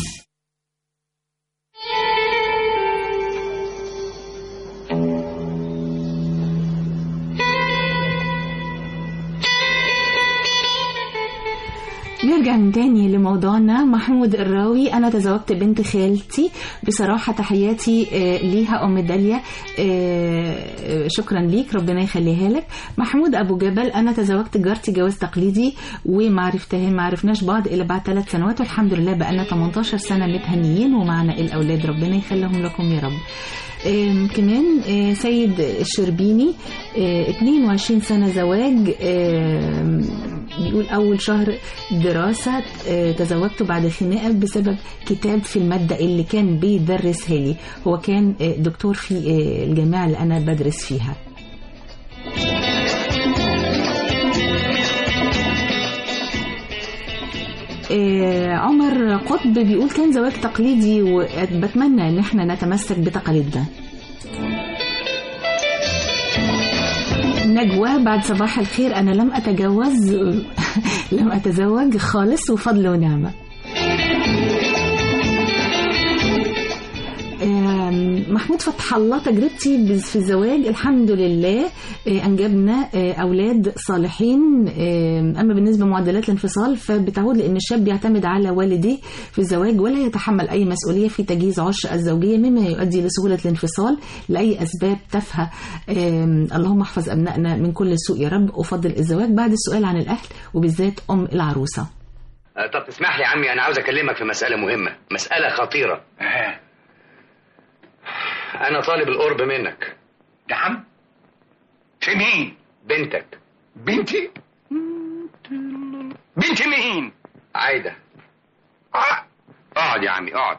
نرجع من تاني لموضوعنا محمود الراوي أنا تزوجت بنت خالتي بصراحة تحياتي آه، ليها أم داليا آه، آه، شكرا ليك ربنا يخليها لك محمود أبو جبل أنا تزوجت جارتي جواز تقليدي وما عرفتها ما عرفناش بعض إلا بعد ثلاث سنوات والحمد لله بقالنا 18 سنة متهنيين ومعنا الأولاد ربنا يخليهم لكم يا رب آم، كمان آه، سيد الشربيني آه، 22 سنة زواج آم، بيقول أول شهر دراسة آه، تزوجت بعد خناقة بسبب كتاب في المادة اللي كان بيدرسها لي هو كان آه، دكتور في آه، الجامعة اللي أنا بدرس فيها آه، عمر قطب بيقول كان زواج تقليدي وبتمنى ان احنا نتمسك بتقاليدنا نجوى بعد صباح الخير انا لم اتجوز لم اتزوج خالص وفضل ونعمه آم، محمود فتح الله تجربتي بز- في الزواج الحمد لله آه، أنجبنا آه، أولاد صالحين آم، أما بالنسبة لمعدلات الانفصال فبتعود لأن الشاب يعتمد على والديه في الزواج ولا يتحمل أي مسؤولية في تجهيز عش الزوجية مما يؤدي لسهولة الانفصال لأي أسباب تافهة آم، اللهم احفظ أبنائنا من كل سوء يا رب أفضل الزواج بعد السؤال عن الأهل وبالذات أم العروسة آه، طب تسمح لي يا عمي انا عاوز اكلمك في مساله مهمه مساله خطيره انا طالب القرب منك نعم في مين بنتك بنتي بنت مين عايده آه. اقعد يا عمي اقعد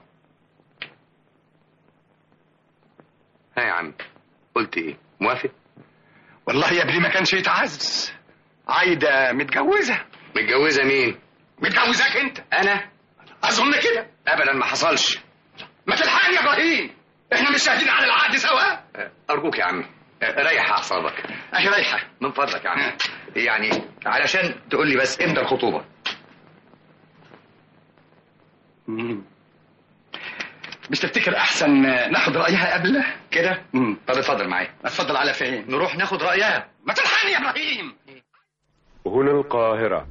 ها يا عمي قلت ايه موافق والله يا ابني ما كانش يتعز عايده متجوزه متجوزه مين متجوزاك انت انا اظن كده ابدا ما حصلش ما تلحقني يا ابراهيم احنا مش شاهدين على العقد سوا آه، ارجوك يا عمي آه، ريح اعصابك اهي رايحه من فضلك يا عمي يعني علشان تقول لي بس امتى الخطوبه مش تفتكر احسن ناخد رايها قبل كده امم طب اتفضل معايا اتفضل على فين نروح ناخد رايها ما تلحقني يا ابراهيم هنا القاهرة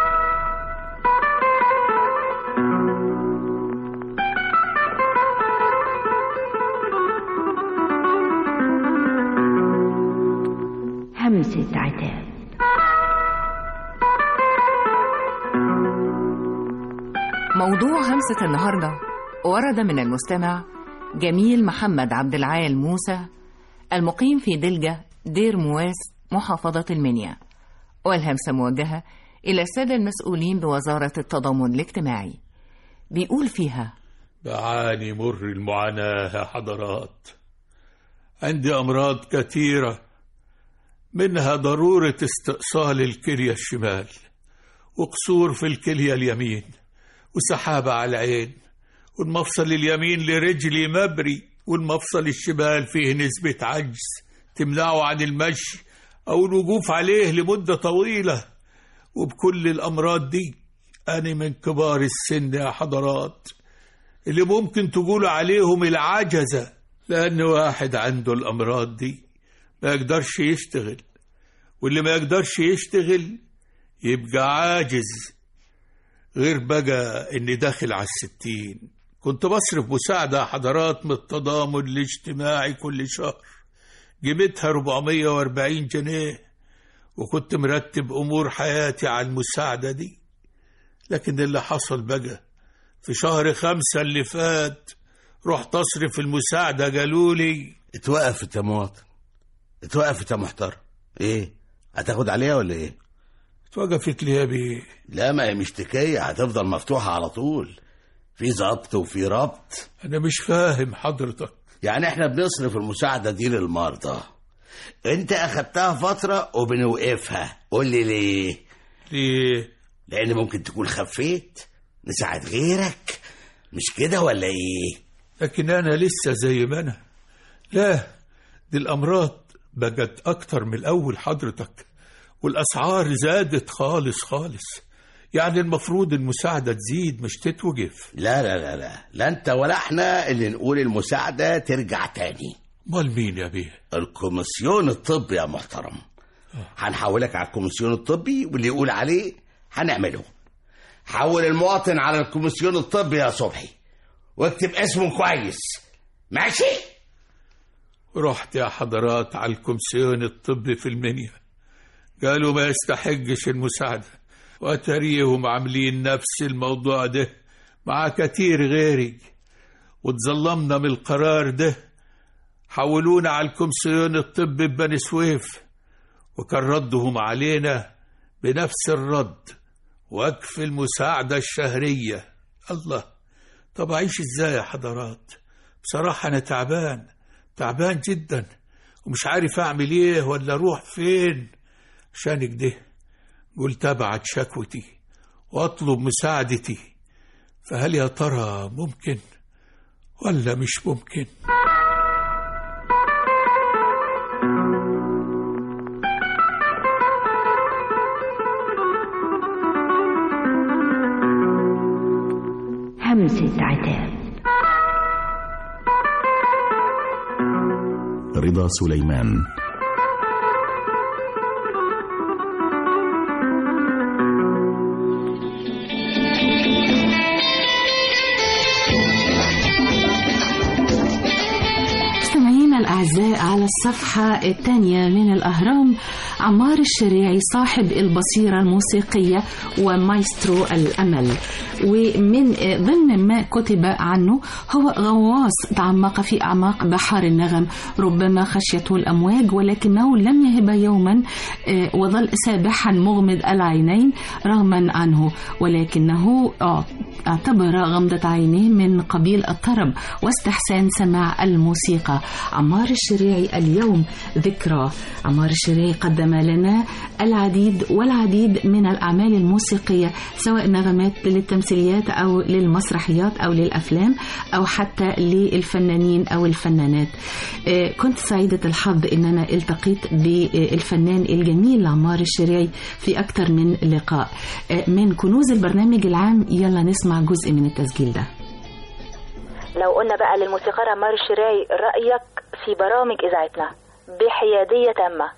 همسة عتاب موضوع همسة النهاردة ورد من المستمع جميل محمد عبد العال موسى المقيم في دلجة دير مواس محافظة المنيا والهمسة موجهة إلى السادة المسؤولين بوزارة التضامن الاجتماعي بيقول فيها بعاني مر المعاناة يا حضرات عندي أمراض كثيرة منها ضرورة استئصال الكلية الشمال وقصور في الكلية اليمين وسحابة على العين والمفصل اليمين لرجلي مبري والمفصل الشمال فيه نسبة عجز تمنعه عن المشي أو الوقوف عليه لمدة طويلة وبكل الأمراض دي أنا من كبار السن يا حضرات اللي ممكن تقولوا عليهم العجزة لأن واحد عنده الأمراض دي ما يقدرش يشتغل واللي ما يقدرش يشتغل يبقى عاجز غير بقى اني داخل على الستين كنت بصرف مساعدة حضرات من التضامن الاجتماعي كل شهر قيمتها 440 جنيه وكنت مرتب أمور حياتي على المساعدة دي لكن اللي حصل بقى في شهر خمسة اللي فات رحت أصرف المساعدة قالوا لي اتوقفت يا مواطن اتوقفت يا محترم ايه هتاخد عليها ولا ايه اتوقفت ليه يا بيه لا ما هي مش تكية هتفضل مفتوحة على طول في ضبط وفي ربط أنا مش فاهم حضرتك يعني احنا بنصرف المساعدة دي للمرضى انت اخدتها فترة وبنوقفها قول لي ليه ليه لان ممكن تكون خفيت نساعد غيرك مش كده ولا ايه لكن أنا لسه زي ما أنا لا دي الأمراض بقت أكتر من الأول حضرتك والأسعار زادت خالص خالص يعني المفروض المساعدة تزيد مش تتوقف لا لا لا لا لا انت ولا احنا اللي نقول المساعدة ترجع تاني امال مين يا بيه الكوميسيون الطبي يا محترم هنحولك على الكوميسيون الطبي واللي يقول عليه هنعمله حول المواطن على الكوميسيون الطبي يا صبحي واكتب اسمه كويس ماشي رحت يا حضرات على الكومسيون الطبي في المنيا قالوا ما يستحقش المساعدة وأتريهم عاملين نفس الموضوع ده مع كتير غيري وتظلمنا من القرار ده حولونا على الكومسيون الطبي ببني سويف وكان ردهم علينا بنفس الرد وقف المساعدة الشهرية الله طب أعيش إزاي يا حضرات بصراحة أنا تعبان تعبان جدا ومش عارف أعمل إيه ولا أروح فين عشان كده قلت أبعت شكوتي وأطلب مساعدتي فهل يا ترى ممكن ولا مش ممكن همسة عتاب رضا سليمان مستمعينا الأعزاء على الصفحة الثانية من الأهرام عمار الشريعي صاحب البصيرة الموسيقية ومايسترو الأمل ومن ضمن ما كتب عنه هو غواص تعمق في أعماق بحر النغم ربما خشيته الأمواج ولكنه لم يهب يوما آه، وظل سابحا مغمض العينين رغما عنه ولكنه آه، اعتبر غمضة عينيه من قبيل الطرب واستحسان سماع الموسيقى عمار الشريعي اليوم ذكرى عمار الشريعي قدم لنا العديد والعديد من الأعمال الموسيقية سواء نغمات للتمثيليات أو للمسرحيات أو للأفلام أو حتى للفنانين أو الفنانات آه، كنت سعيدة الحظ أن أنا التقيت بالفنان الجميل عمار الشريعي في أكثر من لقاء آه، من كنوز البرنامج العام يلا نسمع جزء من التسجيل ده لو قلنا بقى للموسيقار عمار الشراي رأيك في برامج إذاعتنا بحيادية تامة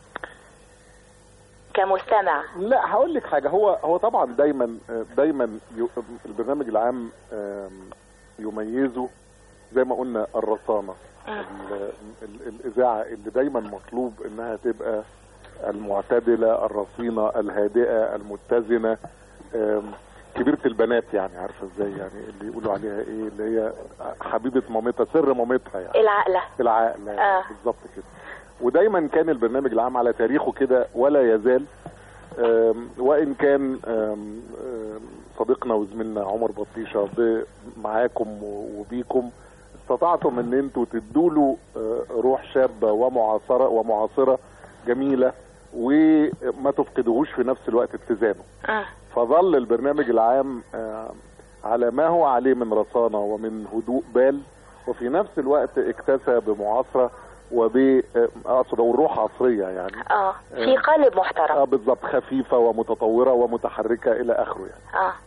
كمستمع لا هقول لك حاجه هو هو طبعا دايما دايما ي- البرنامج العام آم، يميزه زي ما قلنا الرصانه ال- ال- الاذاعه اللي دايما مطلوب انها تبقى المعتدله الرصينه الهادئه المتزنه آم، كبيره البنات يعني عارفه ازاي يعني اللي يقولوا عليها ايه اللي هي حبيبه مامتها سر مامتها يعني العقلة العقل آه. بالظبط كده ودايما كان البرنامج العام على تاريخه كده ولا يزال آم، وان كان آم، آم، صديقنا وزميلنا عمر بطيشه ب- معاكم و- وبيكم استطعتم ان انتوا تدوا له روح شابه ومعاصره ومعاصره جميله وما تفقدوهوش في نفس الوقت اتزانه آه. فظل البرنامج العام آه، على ما هو عليه من رصانه ومن هدوء بال وفي نفس الوقت اكتسى بمعاصره وب آه، اقصد اقول روح عصريه يعني اه في قالب محترم اه بالظبط خفيفه ومتطوره ومتحركه الى اخره يعني اه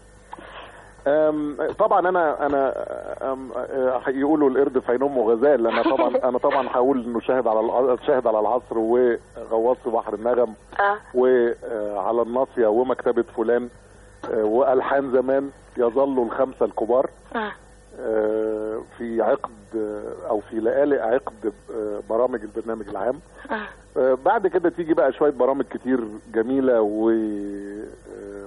أم، طبعا انا انا أم، أه، يقولوا القرد في عين امه غزال انا طبعا انا طبعا هقول انه شاهد على الع- شاهد على العصر وغواص في بحر النغم اه وعلى الناصيه ومكتبه فلان أه، والحان زمان يظلوا الخمسه الكبار آه. أه، في عقد أه، او في لآلئ عقد أه، برامج البرنامج العام آه. آه، بعد كده تيجي بقى شويه برامج كتير جميله و آه،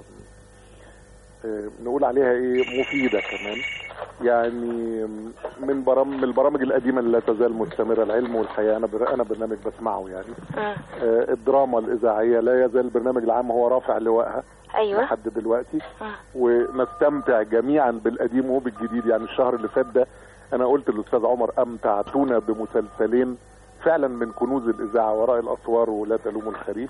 آه، نقول عليها ايه مفيده كمان يعني من برامج من البرامج القديمه اللي لا تزال مستمره العلم والحياه انا بر- انا برنامج بسمعه يعني آه. آه، الدراما الاذاعيه لا يزال البرنامج العام هو رافع لوائها ايوه لحد دلوقتي آه. ونستمتع جميعا بالقديم وبالجديد يعني الشهر اللي فات ده انا قلت للاستاذ عمر امتعتونا بمسلسلين فعلا من كنوز الاذاعه وراء الاسوار ولا تلوموا الخريف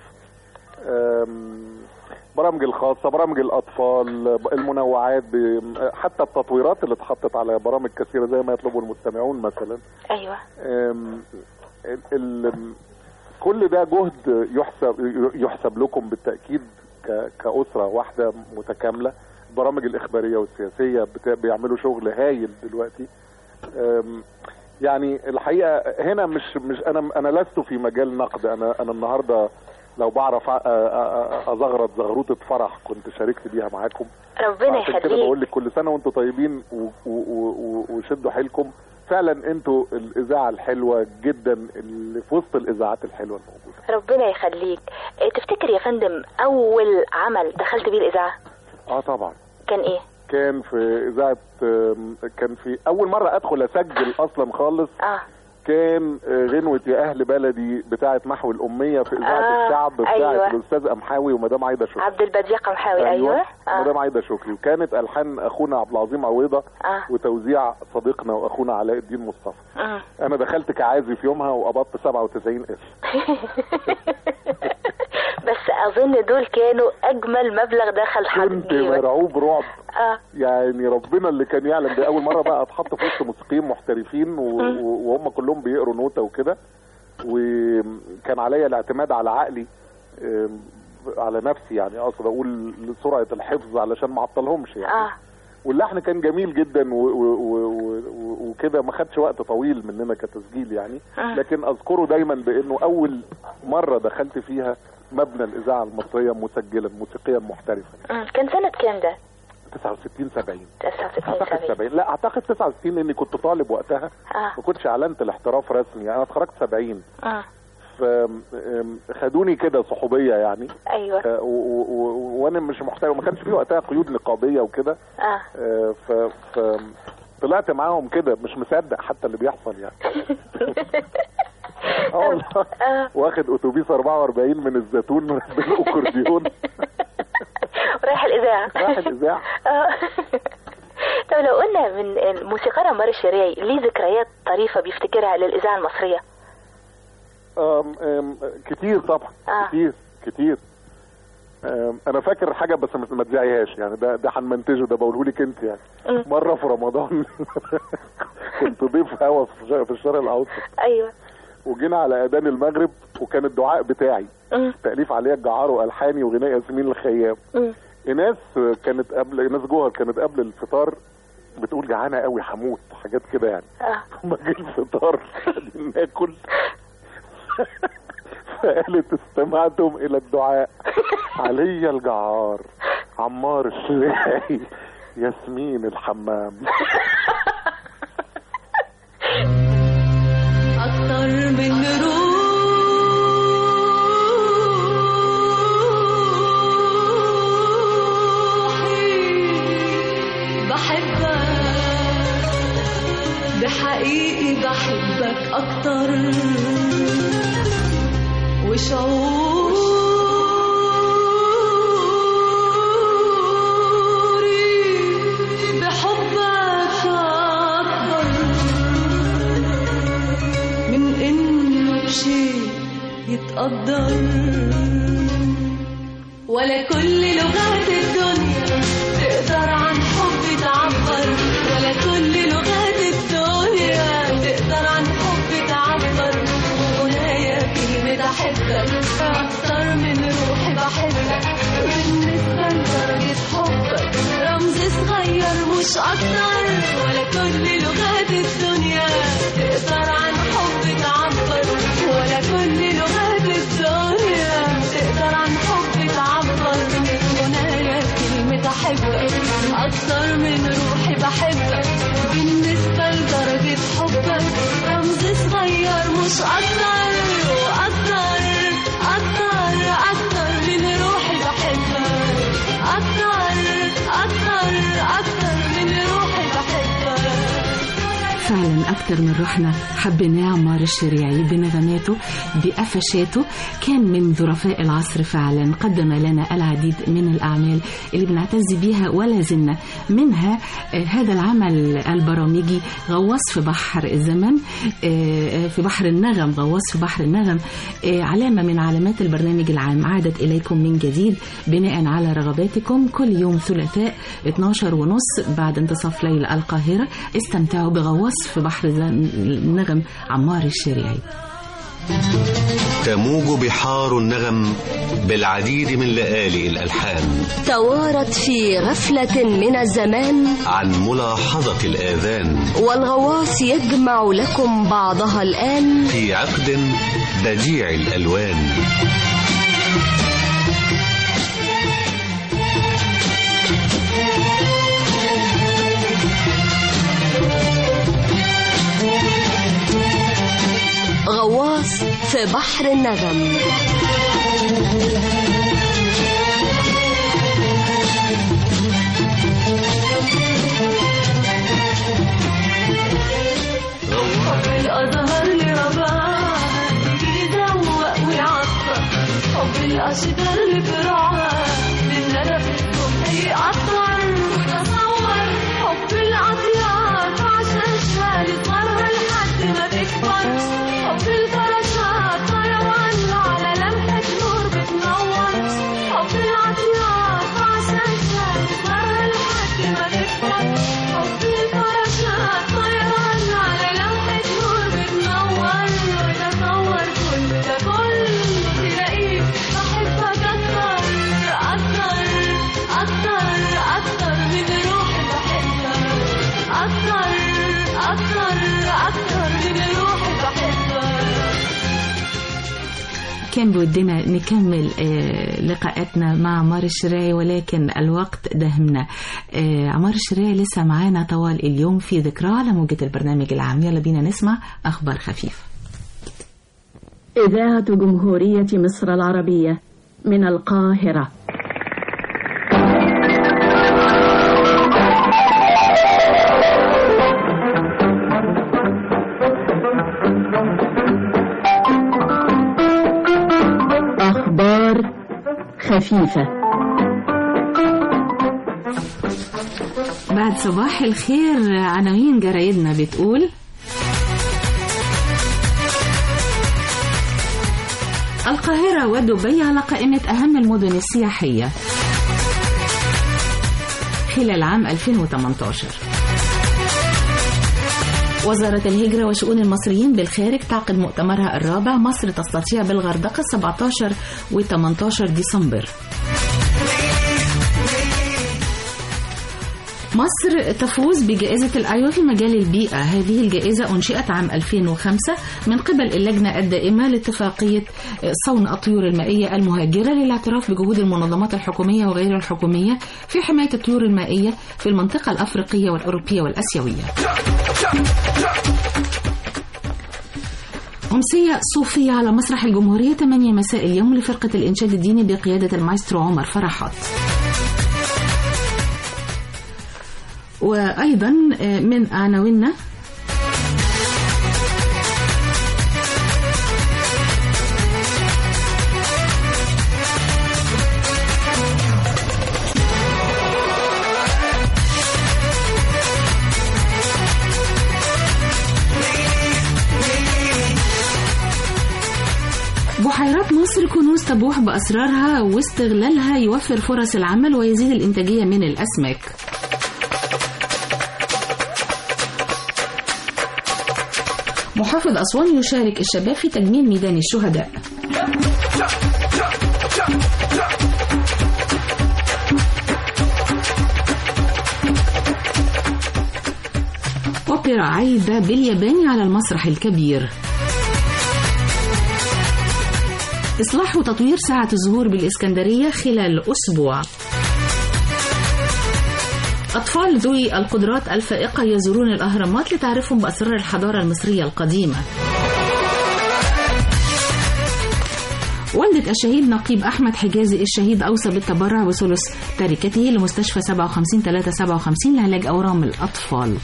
أم، برامج الخاصه برامج الاطفال المنوعات ب- حتى التطويرات اللي اتحطت على برامج كثيره زي ما يطلبوا المستمعون مثلا ايوه أم، ال- ال- كل ده جهد يحسب يحسب لكم بالتاكيد ك- كاسره واحده متكامله البرامج الاخباريه والسياسيه بتا- بيعملوا شغل هايل دلوقتي أم، يعني الحقيقه هنا مش مش انا انا لست في مجال نقد انا انا النهارده لو بعرف أ- أ- أ- ازغرط زغروطه فرح كنت شاركت بيها معاكم ربنا عشان كده يخليك بقول لك كل سنه وانتم طيبين و- و- و- و- وشدوا حيلكم فعلا انتوا الاذاعه الحلوه جدا اللي في وسط الاذاعات الحلوه الموجوده ربنا يخليك إيه، تفتكر يا فندم اول عمل دخلت بيه الاذاعه اه طبعا كان ايه كان في اذاعه آم، كان في اول مره ادخل اسجل اصلا خالص اه كان آه، غنوة يا أهل بلدي بتاعة محو الأمية في إذاعة آه، الشعب بتاعة أيوة. الأستاذ أمحاوي ومدام عايدة شكري عبد البديع قمحاوي ايوه اه مدام عايدة شكري وكانت ألحان أخونا عبد العظيم عويضة اه وتوزيع صديقنا وأخونا علاء الدين مصطفى مم. أنا دخلت كعازف يومها وقبضت 97 قرش بس اظن دول كانوا اجمل مبلغ دخل حد كنت جيبك مرعوب رعب اه يعني ربنا اللي كان يعلم ده اول مره بقى اتحط في وسط موسيقيين محترفين و- مم. و- وهم كلهم بيقروا نوته وكده وكان عليا الاعتماد على عقلي آم، على نفسي يعني اقصد اقول لسرعه الحفظ علشان ما اعطلهمش يعني اه واللحن كان جميل جدا و- و- و- و- وكده ما خدش وقت طويل مننا كتسجيل يعني آه. لكن اذكره دايما بانه اول مره دخلت فيها مبنى الاذاعه المصريه مسجلا موسيقيا محترفا مم. كان سنة كام ده 69 70 69 اعتقد 70 70 لا اعتقد 69 لاني كنت طالب وقتها اه ما كنتش اعلنت الاحتراف رسمي انا اتخرجت 70 اه فخدوني كده صحوبيه يعني ايوه آه، و- و- و- وانا مش محتاج وما كانش في وقتها قيود نقابيه وكده اه آه، ف ف طلعت معاهم كده مش مصدق حتى اللي بيحصل يعني اه والله واخد اتوبيس 44 من الزيتون بالاكورديون رايح الاذاعه رايح الاذاعه آه. طب لو قلنا من الموسيقار عمار الشريعي ليه ذكريات طريفة بيفتكرها للإذاعة المصرية أم أم كتير طبعا آه. كتير كتير أم انا فاكر حاجه بس ما ما تذيعيهاش يعني ده ده هنمنتجه ده بقوله لك انت يعني مم. مره في رمضان كنت ضيف هوا في الش- في الشرق الاوسط أيوة وجينا على اذان المغرب وكان الدعاء بتاعي مم. تاليف عليا الجعار والحاني وغناء ياسمين الخيام مم. ايناس كانت قبل ايناس جوهر كانت قبل الفطار بتقول جعانه قوي هموت حاجات كده يعني اه ما جه الفطار قاعدين ناكل فقالت استمعتم الى الدعاء علي الجعار عمار الشريعي ياسمين الحمام أكتر من روحي بحبك بحقيقي بحبك أكتر وشعوري بحبك أكبر من إنه شيء يتقدر ولا كل لغات الدنيا تقدر عن حبي تعبر ولا كل لغات الدنيا تقدر عن حبي تعبر وغنايا كلمة أحبك أكتر من روحي بحبك بالنسبة لدرجة حبك رمز صغير مش أكتر ولا كل لغات الدنيا تقدر عن حبي تعبر ولا كل لغات الدنيا تقدر عن حبي تعبر غنايا كلمة أحبك أكتر من روحي بحبك بالنسبة لدرجة حبك رمز صغير مش أكتر وأكتر أكتر أكتر من روحي بحبك أكتر أكتر أكتر من روحي بحبك فعلا أكتر من روحنا حبيناه عمار الشريعي بنغماته بقفشاته كان من ظرفاء العصر فعلا قدم لنا العديد من الأعمال اللي بنعتز بيها ولا زلنا منها آه، هذا العمل البرامجي غواص في بحر الزمن آه، في بحر النغم غواص في بحر النغم آه، علامة من علامات البرنامج العام عادت إليكم من جديد بناء على رغباتكم كل يوم ثلاثاء 12 ونص بعد انتصاف ليل القاهرة استمتعوا بغواص في بحر الزم- النغم عمار الشريعي تموج بحار النغم بالعديد من لآلئ الألحان توارت في غفلة من الزمان عن ملاحظة الآذان والغواص يجمع لكم بعضها الآن في عقد بديع الألوان غواص في بحر النغم حب الأزهر لرباها يزوق ويعطر حب الأشجار لفرعها بالندى في الصبح يقطر وتصور حب الأطيار عشان شال صغرها لحد ما تكبر حب الفراشات طيران على لمحة نور بتنور حب العطيار عشان شال صغرها لحد ما تكبر حب الفراشات طيران على لمحة نور بتنور وتصور كل ده كله تلاقيه بحبك أكتر أكتر أكتر أكتر من روحي بحبك أكتر أكتر أكتر من روحي بحبك كان بودنا نكمل آه، لقاءاتنا مع عمار الشراعي ولكن الوقت دهمنا آه، عمار الشراعي لسه معانا طوال اليوم في ذكراه على موجة البرنامج العام يلا بينا نسمع أخبار خفيفة إذاعة جمهورية مصر العربية من القاهرة أخبار خفيفة بعد صباح الخير عناوين جرايدنا بتقول القاهرة ودبي على قائمة أهم المدن السياحية خلال عام 2018 وزارة الهجرة وشؤون المصريين بالخارج تعقد مؤتمرها الرابع مصر تستطيع بالغردقة 17 و 18 ديسمبر مصر تفوز بجائزة الأيوة في مجال البيئة هذه الجائزة أنشئت عام 2005 من قبل اللجنة الدائمة لاتفاقية صون الطيور المائية المهاجرة للاعتراف بجهود المنظمات الحكومية وغير الحكومية في حماية الطيور المائية في المنطقة الأفريقية والأوروبية والأسيوية أمسية صوفية على مسرح الجمهورية 8 مساء اليوم لفرقة الإنشاد الديني بقيادة المايسترو عمر فرحات وأيضا من عناويننا بحيرات مصر كنوز تبوح بأسرارها واستغلالها يوفر فرص العمل ويزيد الإنتاجية من الأسماك محافظ أسوان يشارك الشباب في تجميل ميدان الشهداء أوبرا عايدة بالياباني على المسرح الكبير إصلاح وتطوير ساعة الظهور بالإسكندرية خلال أسبوع أطفال ذوي القدرات الفائقة يزورون الأهرامات لتعرفهم بأسرار الحضارة المصرية القديمة والدة الشهيد نقيب أحمد حجازي الشهيد أوصى بالتبرع بثلث تركته لمستشفى 57 357 لعلاج أورام الأطفال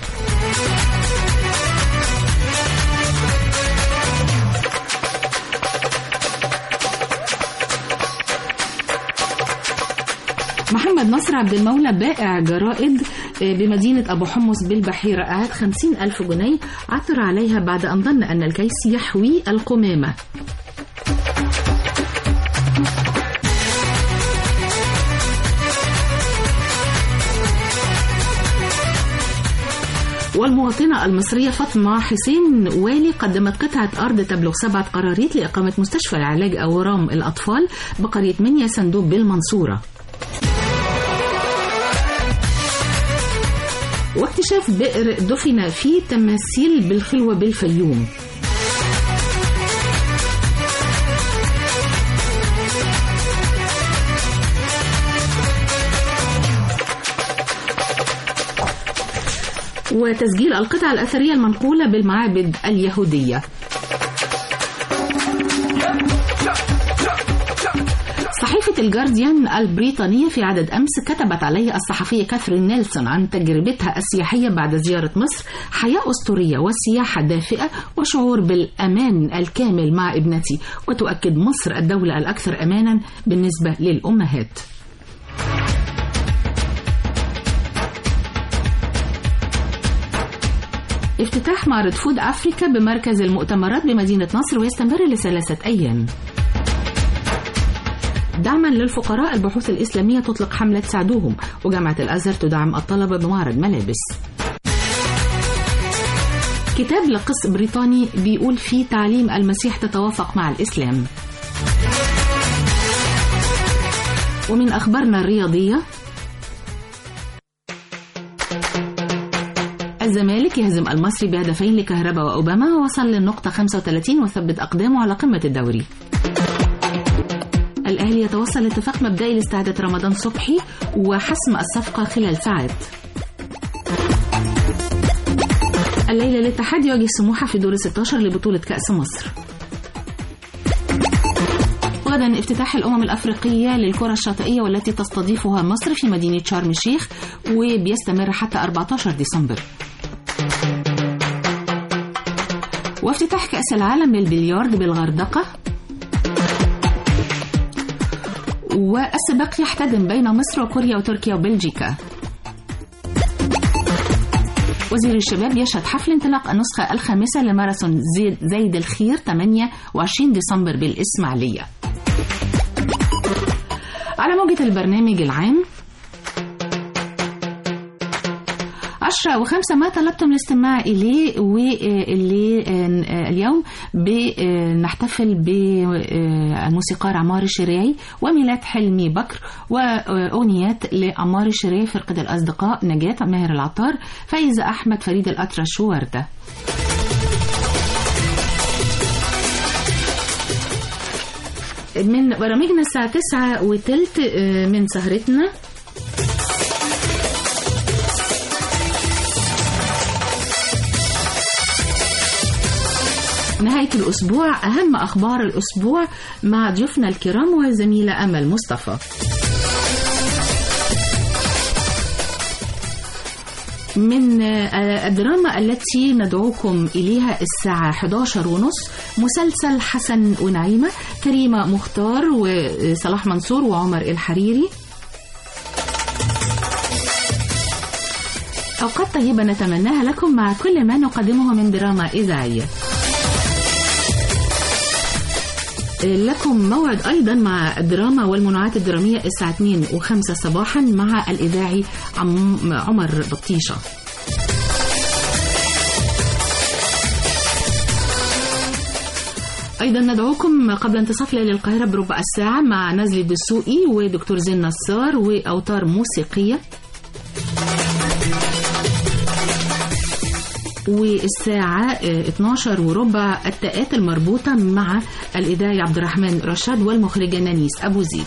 محمد نصر عبد المولى بائع جرائد بمدينة أبو حمص بالبحيرة أعاد خمسين ألف جنيه عثر عليها بعد أن ظن أن الكيس يحوي القمامة والمواطنة المصرية فاطمة حسين والي قدمت قطعة أرض تبلغ سبعة قراريط لإقامة مستشفى لعلاج أورام الأطفال بقرية منيا صندوق بالمنصورة واكتشاف بئر دفن فيه تماثيل بالخلوة بالفيوم وتسجيل القطع الأثرية المنقولة بالمعابد اليهودية صحيفة الجارديان البريطانية في عدد أمس كتبت عليه الصحفية كاثرين نيلسون عن تجربتها السياحية بعد زيارة مصر حياة أسطورية وسياحة دافئة وشعور بالأمان الكامل مع ابنتي وتؤكد مصر الدولة الأكثر أمانا بالنسبة للأمهات افتتاح معرض فود أفريكا بمركز المؤتمرات بمدينة نصر ويستمر لثلاثة أيام دعما للفقراء البحوث الإسلامية تطلق حملة ساعدوهم وجامعة الأزهر تدعم الطلبة بمعرض ملابس كتاب لقس بريطاني بيقول فيه تعليم المسيح تتوافق مع الإسلام ومن أخبارنا الرياضية الزمالك يهزم المصري بهدفين لكهرباء وأوباما ووصل للنقطة 35 وثبت أقدامه على قمة الدوري الأهلي يتوصل لاتفاق مبدئي لاستعادة رمضان صبحي وحسم الصفقة خلال ساعات الليلة الاتحاد يواجه سموحة في دور 16 لبطولة كأس مصر غدا افتتاح الأمم الأفريقية للكرة الشاطئية والتي تستضيفها مصر في مدينة شرم الشيخ وبيستمر حتى 14 ديسمبر وافتتاح كأس العالم للبلياردو بالغردقة والسباق يحتدم بين مصر وكوريا وتركيا وبلجيكا وزير الشباب يشهد حفل انطلاق النسخة الخامسة لماراثون زيد, زيد الخير 28 ديسمبر بالإسماعيلية على موجة البرنامج العام عشرة وخمسة ما طلبتم الاستماع إليه واللي آه، اليوم بنحتفل بالموسيقار عمار الشريعي وميلاد حلمي بكر وأغنيات لعمار الشريعي فرقة الأصدقاء نجاة ماهر العطار فايزة أحمد فريد الأطرش ووردة من برامجنا الساعة تسعة وتلت آه، من سهرتنا نهاية الأسبوع أهم أخبار الأسبوع مع ضيوفنا الكرام والزميلة أمل مصطفى من آه، الدراما التي ندعوكم إليها الساعة 11 ونص مسلسل حسن ونعيمة كريمة مختار وصلاح منصور وعمر الحريري أوقات طيبة نتمناها لكم مع كل ما نقدمه من دراما إذاعية لكم موعد أيضا مع الدراما والمنوعات الدرامية الساعة 2 و5 صباحا مع الإذاعي عم عمر بطيشة أيضا ندعوكم قبل انتصاف ليلة القاهرة بربع الساعة مع نزل الدسوقي ودكتور زين نصار وأوتار موسيقية والساعة آه، 12 وربع التاءات المربوطة مع الإذاعي عبد الرحمن رشاد والمخرجة نانيس أبو زيد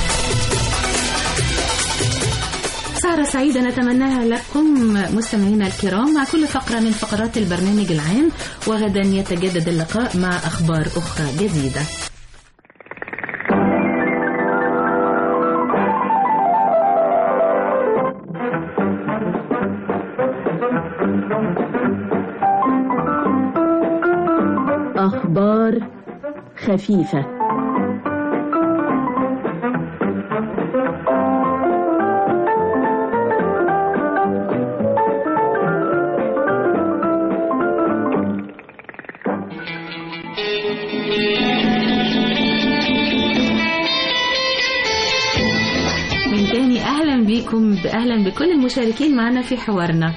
سهرة سعيدة نتمناها لكم مستمعينا الكرام مع كل فقرة من فقرات البرنامج العام وغدا يتجدد اللقاء مع أخبار أخرى جديدة أخبار خفيفة من تاني أهلا بكم أهلا بكل المشاركين معنا في حوارنا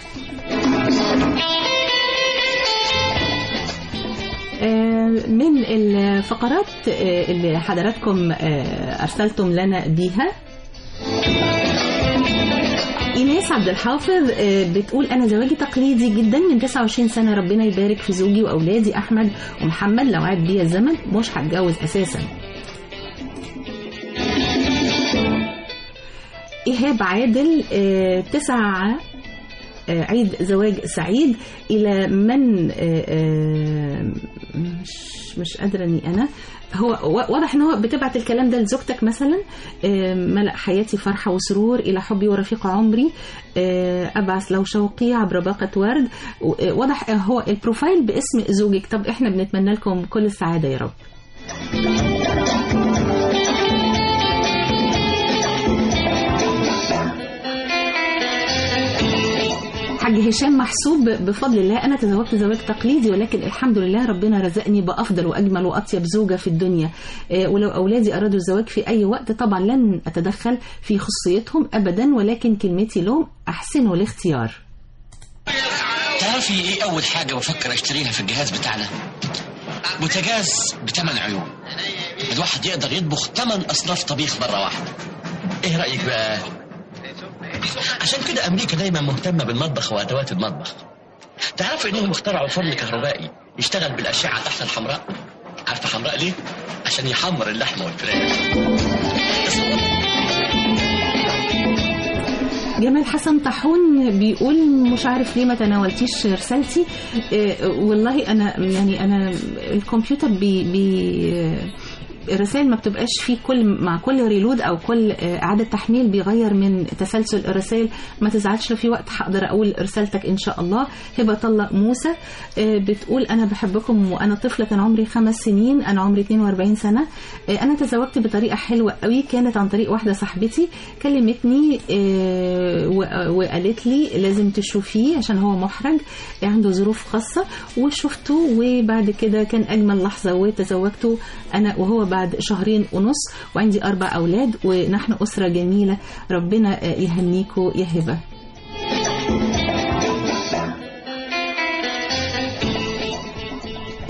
آه، من الفقرات آه، اللي حضراتكم آه، أرسلتم لنا بيها إيناس عبد الحافظ آه، بتقول أنا زواجي تقليدي جدا من 29 سنة ربنا يبارك في زوجي وأولادي أحمد ومحمد لو عاد بيا الزمن مش هتجوز أساسا إيهاب عادل آه، تسعة آه، عيد زواج سعيد إلى من آه، آه، مش مش قادرة إني أنا هو وا- واضح ان هو بتبعت الكلام ده لزوجتك مثلا آه، ملأ حياتي فرحة وسرور إلى حبي ورفيق عمري آه، أبعث له شوقي عبر باقة ورد و- آه، واضح آه، هو البروفايل باسم زوجك طب احنا بنتمنى لكم كل السعادة يا رب حاج هشام محسوب بفضل الله انا تزوجت زواج تقليدي ولكن الحمد لله ربنا رزقني بافضل واجمل واطيب زوجه في الدنيا آه، ولو اولادي ارادوا الزواج في اي وقت طبعا لن اتدخل في خصوصيتهم ابدا ولكن كلمتي لهم احسنوا الاختيار تعرفي ايه اول حاجه بفكر اشتريها في الجهاز بتاعنا بوتاجاز بثمان عيون الواحد يقدر يطبخ ثمان اصناف طبيخ مره واحده ايه رايك بقى عشان كده امريكا دايما مهتمه بالمطبخ وادوات المطبخ تعرفوا انهم اخترعوا فرن كهربائي يشتغل بالاشعه تحت الحمراء عارفه حمراء ليه عشان يحمر اللحمه والفراخ جمال حسن طاحون بيقول مش عارف ليه ما تناولتيش رسالتي آه، والله انا يعني انا الكمبيوتر بي بي آه، الرسائل ما بتبقاش فيه كل مع كل ريلود او كل آه، اعاده تحميل بيغير من تسلسل الرسائل ما تزعلش في وقت هقدر اقول رسالتك ان شاء الله هبه طلق موسى آه، بتقول انا بحبكم وانا طفله كان عمري خمس سنين انا عمري 42 سنه آه، انا تزوجت بطريقه حلوه قوي كانت عن طريق واحده صاحبتي كلمتني آه، و- وقالت لي لازم تشوفيه عشان هو محرج عنده ظروف خاصه وشفته وبعد كده كان اجمل لحظه وتزوجته انا وهو بعد شهرين ونص وعندي اربع اولاد ونحن اسره جميله ربنا آه، يهنيكوا يا هبه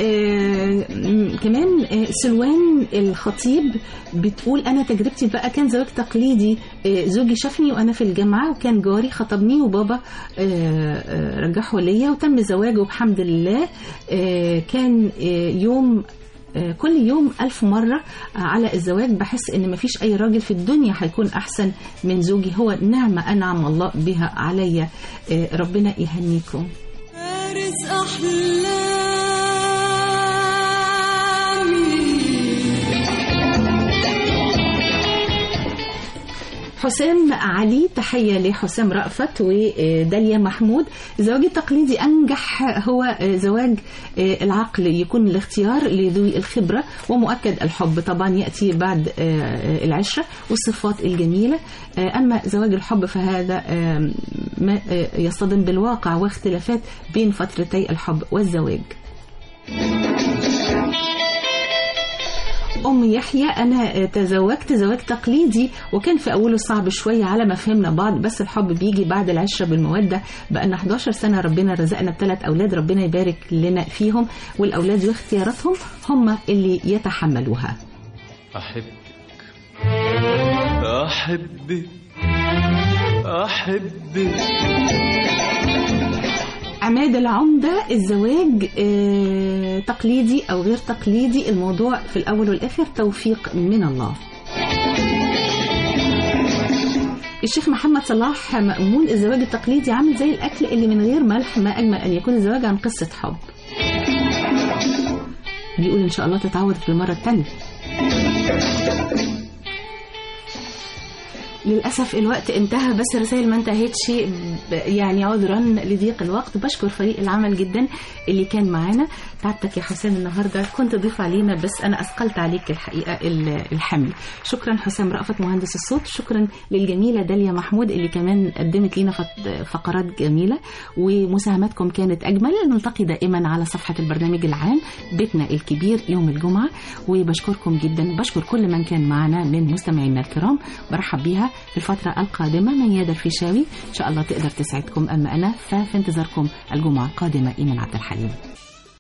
آه، م- كمان آه، سلوان الخطيب بتقول انا تجربتي بقى كان زواج تقليدي آه، زوجي شافني وانا في الجامعه وكان جاري خطبني وبابا آه، آه، رجحه ليا وتم زواجه بحمد لله آه، كان آه، يوم آه، كل يوم ألف مرة على الزواج بحس إن مفيش أي راجل في الدنيا هيكون أحسن من زوجي هو نعمة أنعم الله بها عليا آه، ربنا يهنيكم فارس أحلامي حسام علي تحية لحسام رأفت وداليا محمود الزواج التقليدي أنجح هو زواج العقل يكون الاختيار لذوي الخبرة ومؤكد الحب طبعا يأتي بعد العشرة والصفات الجميلة أما زواج الحب فهذا ما يصطدم بالواقع واختلافات بين فترتي الحب والزواج أم يحيى أنا تزوجت زواج تقليدي وكان في أوله صعب شوية على ما فهمنا بعض بس الحب بيجي بعد العشرة بالمودة بقالنا 11 سنة ربنا رزقنا بثلاث أولاد ربنا يبارك لنا فيهم والأولاد واختياراتهم هم اللي يتحملوها أحبك أحبك أحبك عماد العمدة الزواج آه، تقليدي أو غير تقليدي الموضوع في الأول والآخر توفيق من الله الشيخ محمد صلاح مأمون الزواج التقليدي عامل زي الأكل اللي من غير ملح ما أجمل أن يكون الزواج عن قصة حب بيقول إن شاء الله تتعود في المرة الثانية للأسف الوقت انتهى بس الرسائل ما انتهتش ب- يعني عذرا لضيق الوقت بشكر فريق العمل جدا اللي كان معانا تعبتك يا حسام النهارده كنت ضيف علينا بس انا اثقلت عليك الحقيقه ال- الحمل شكرا حسام رأفت مهندس الصوت شكرا للجميله داليا محمود اللي كمان قدمت لنا فت- فقرات جميله ومساهماتكم كانت اجمل نلتقي دائما على صفحه البرنامج العام بيتنا الكبير يوم الجمعه وبشكركم جدا بشكر كل من كان معنا من مستمعينا الكرام برحب بيها في الفتره القادمه ميادة الفيشاوي ان شاء الله تقدر تسعدكم اما انا ففي انتظاركم الجمعه القادمه ايمان عبد الحليم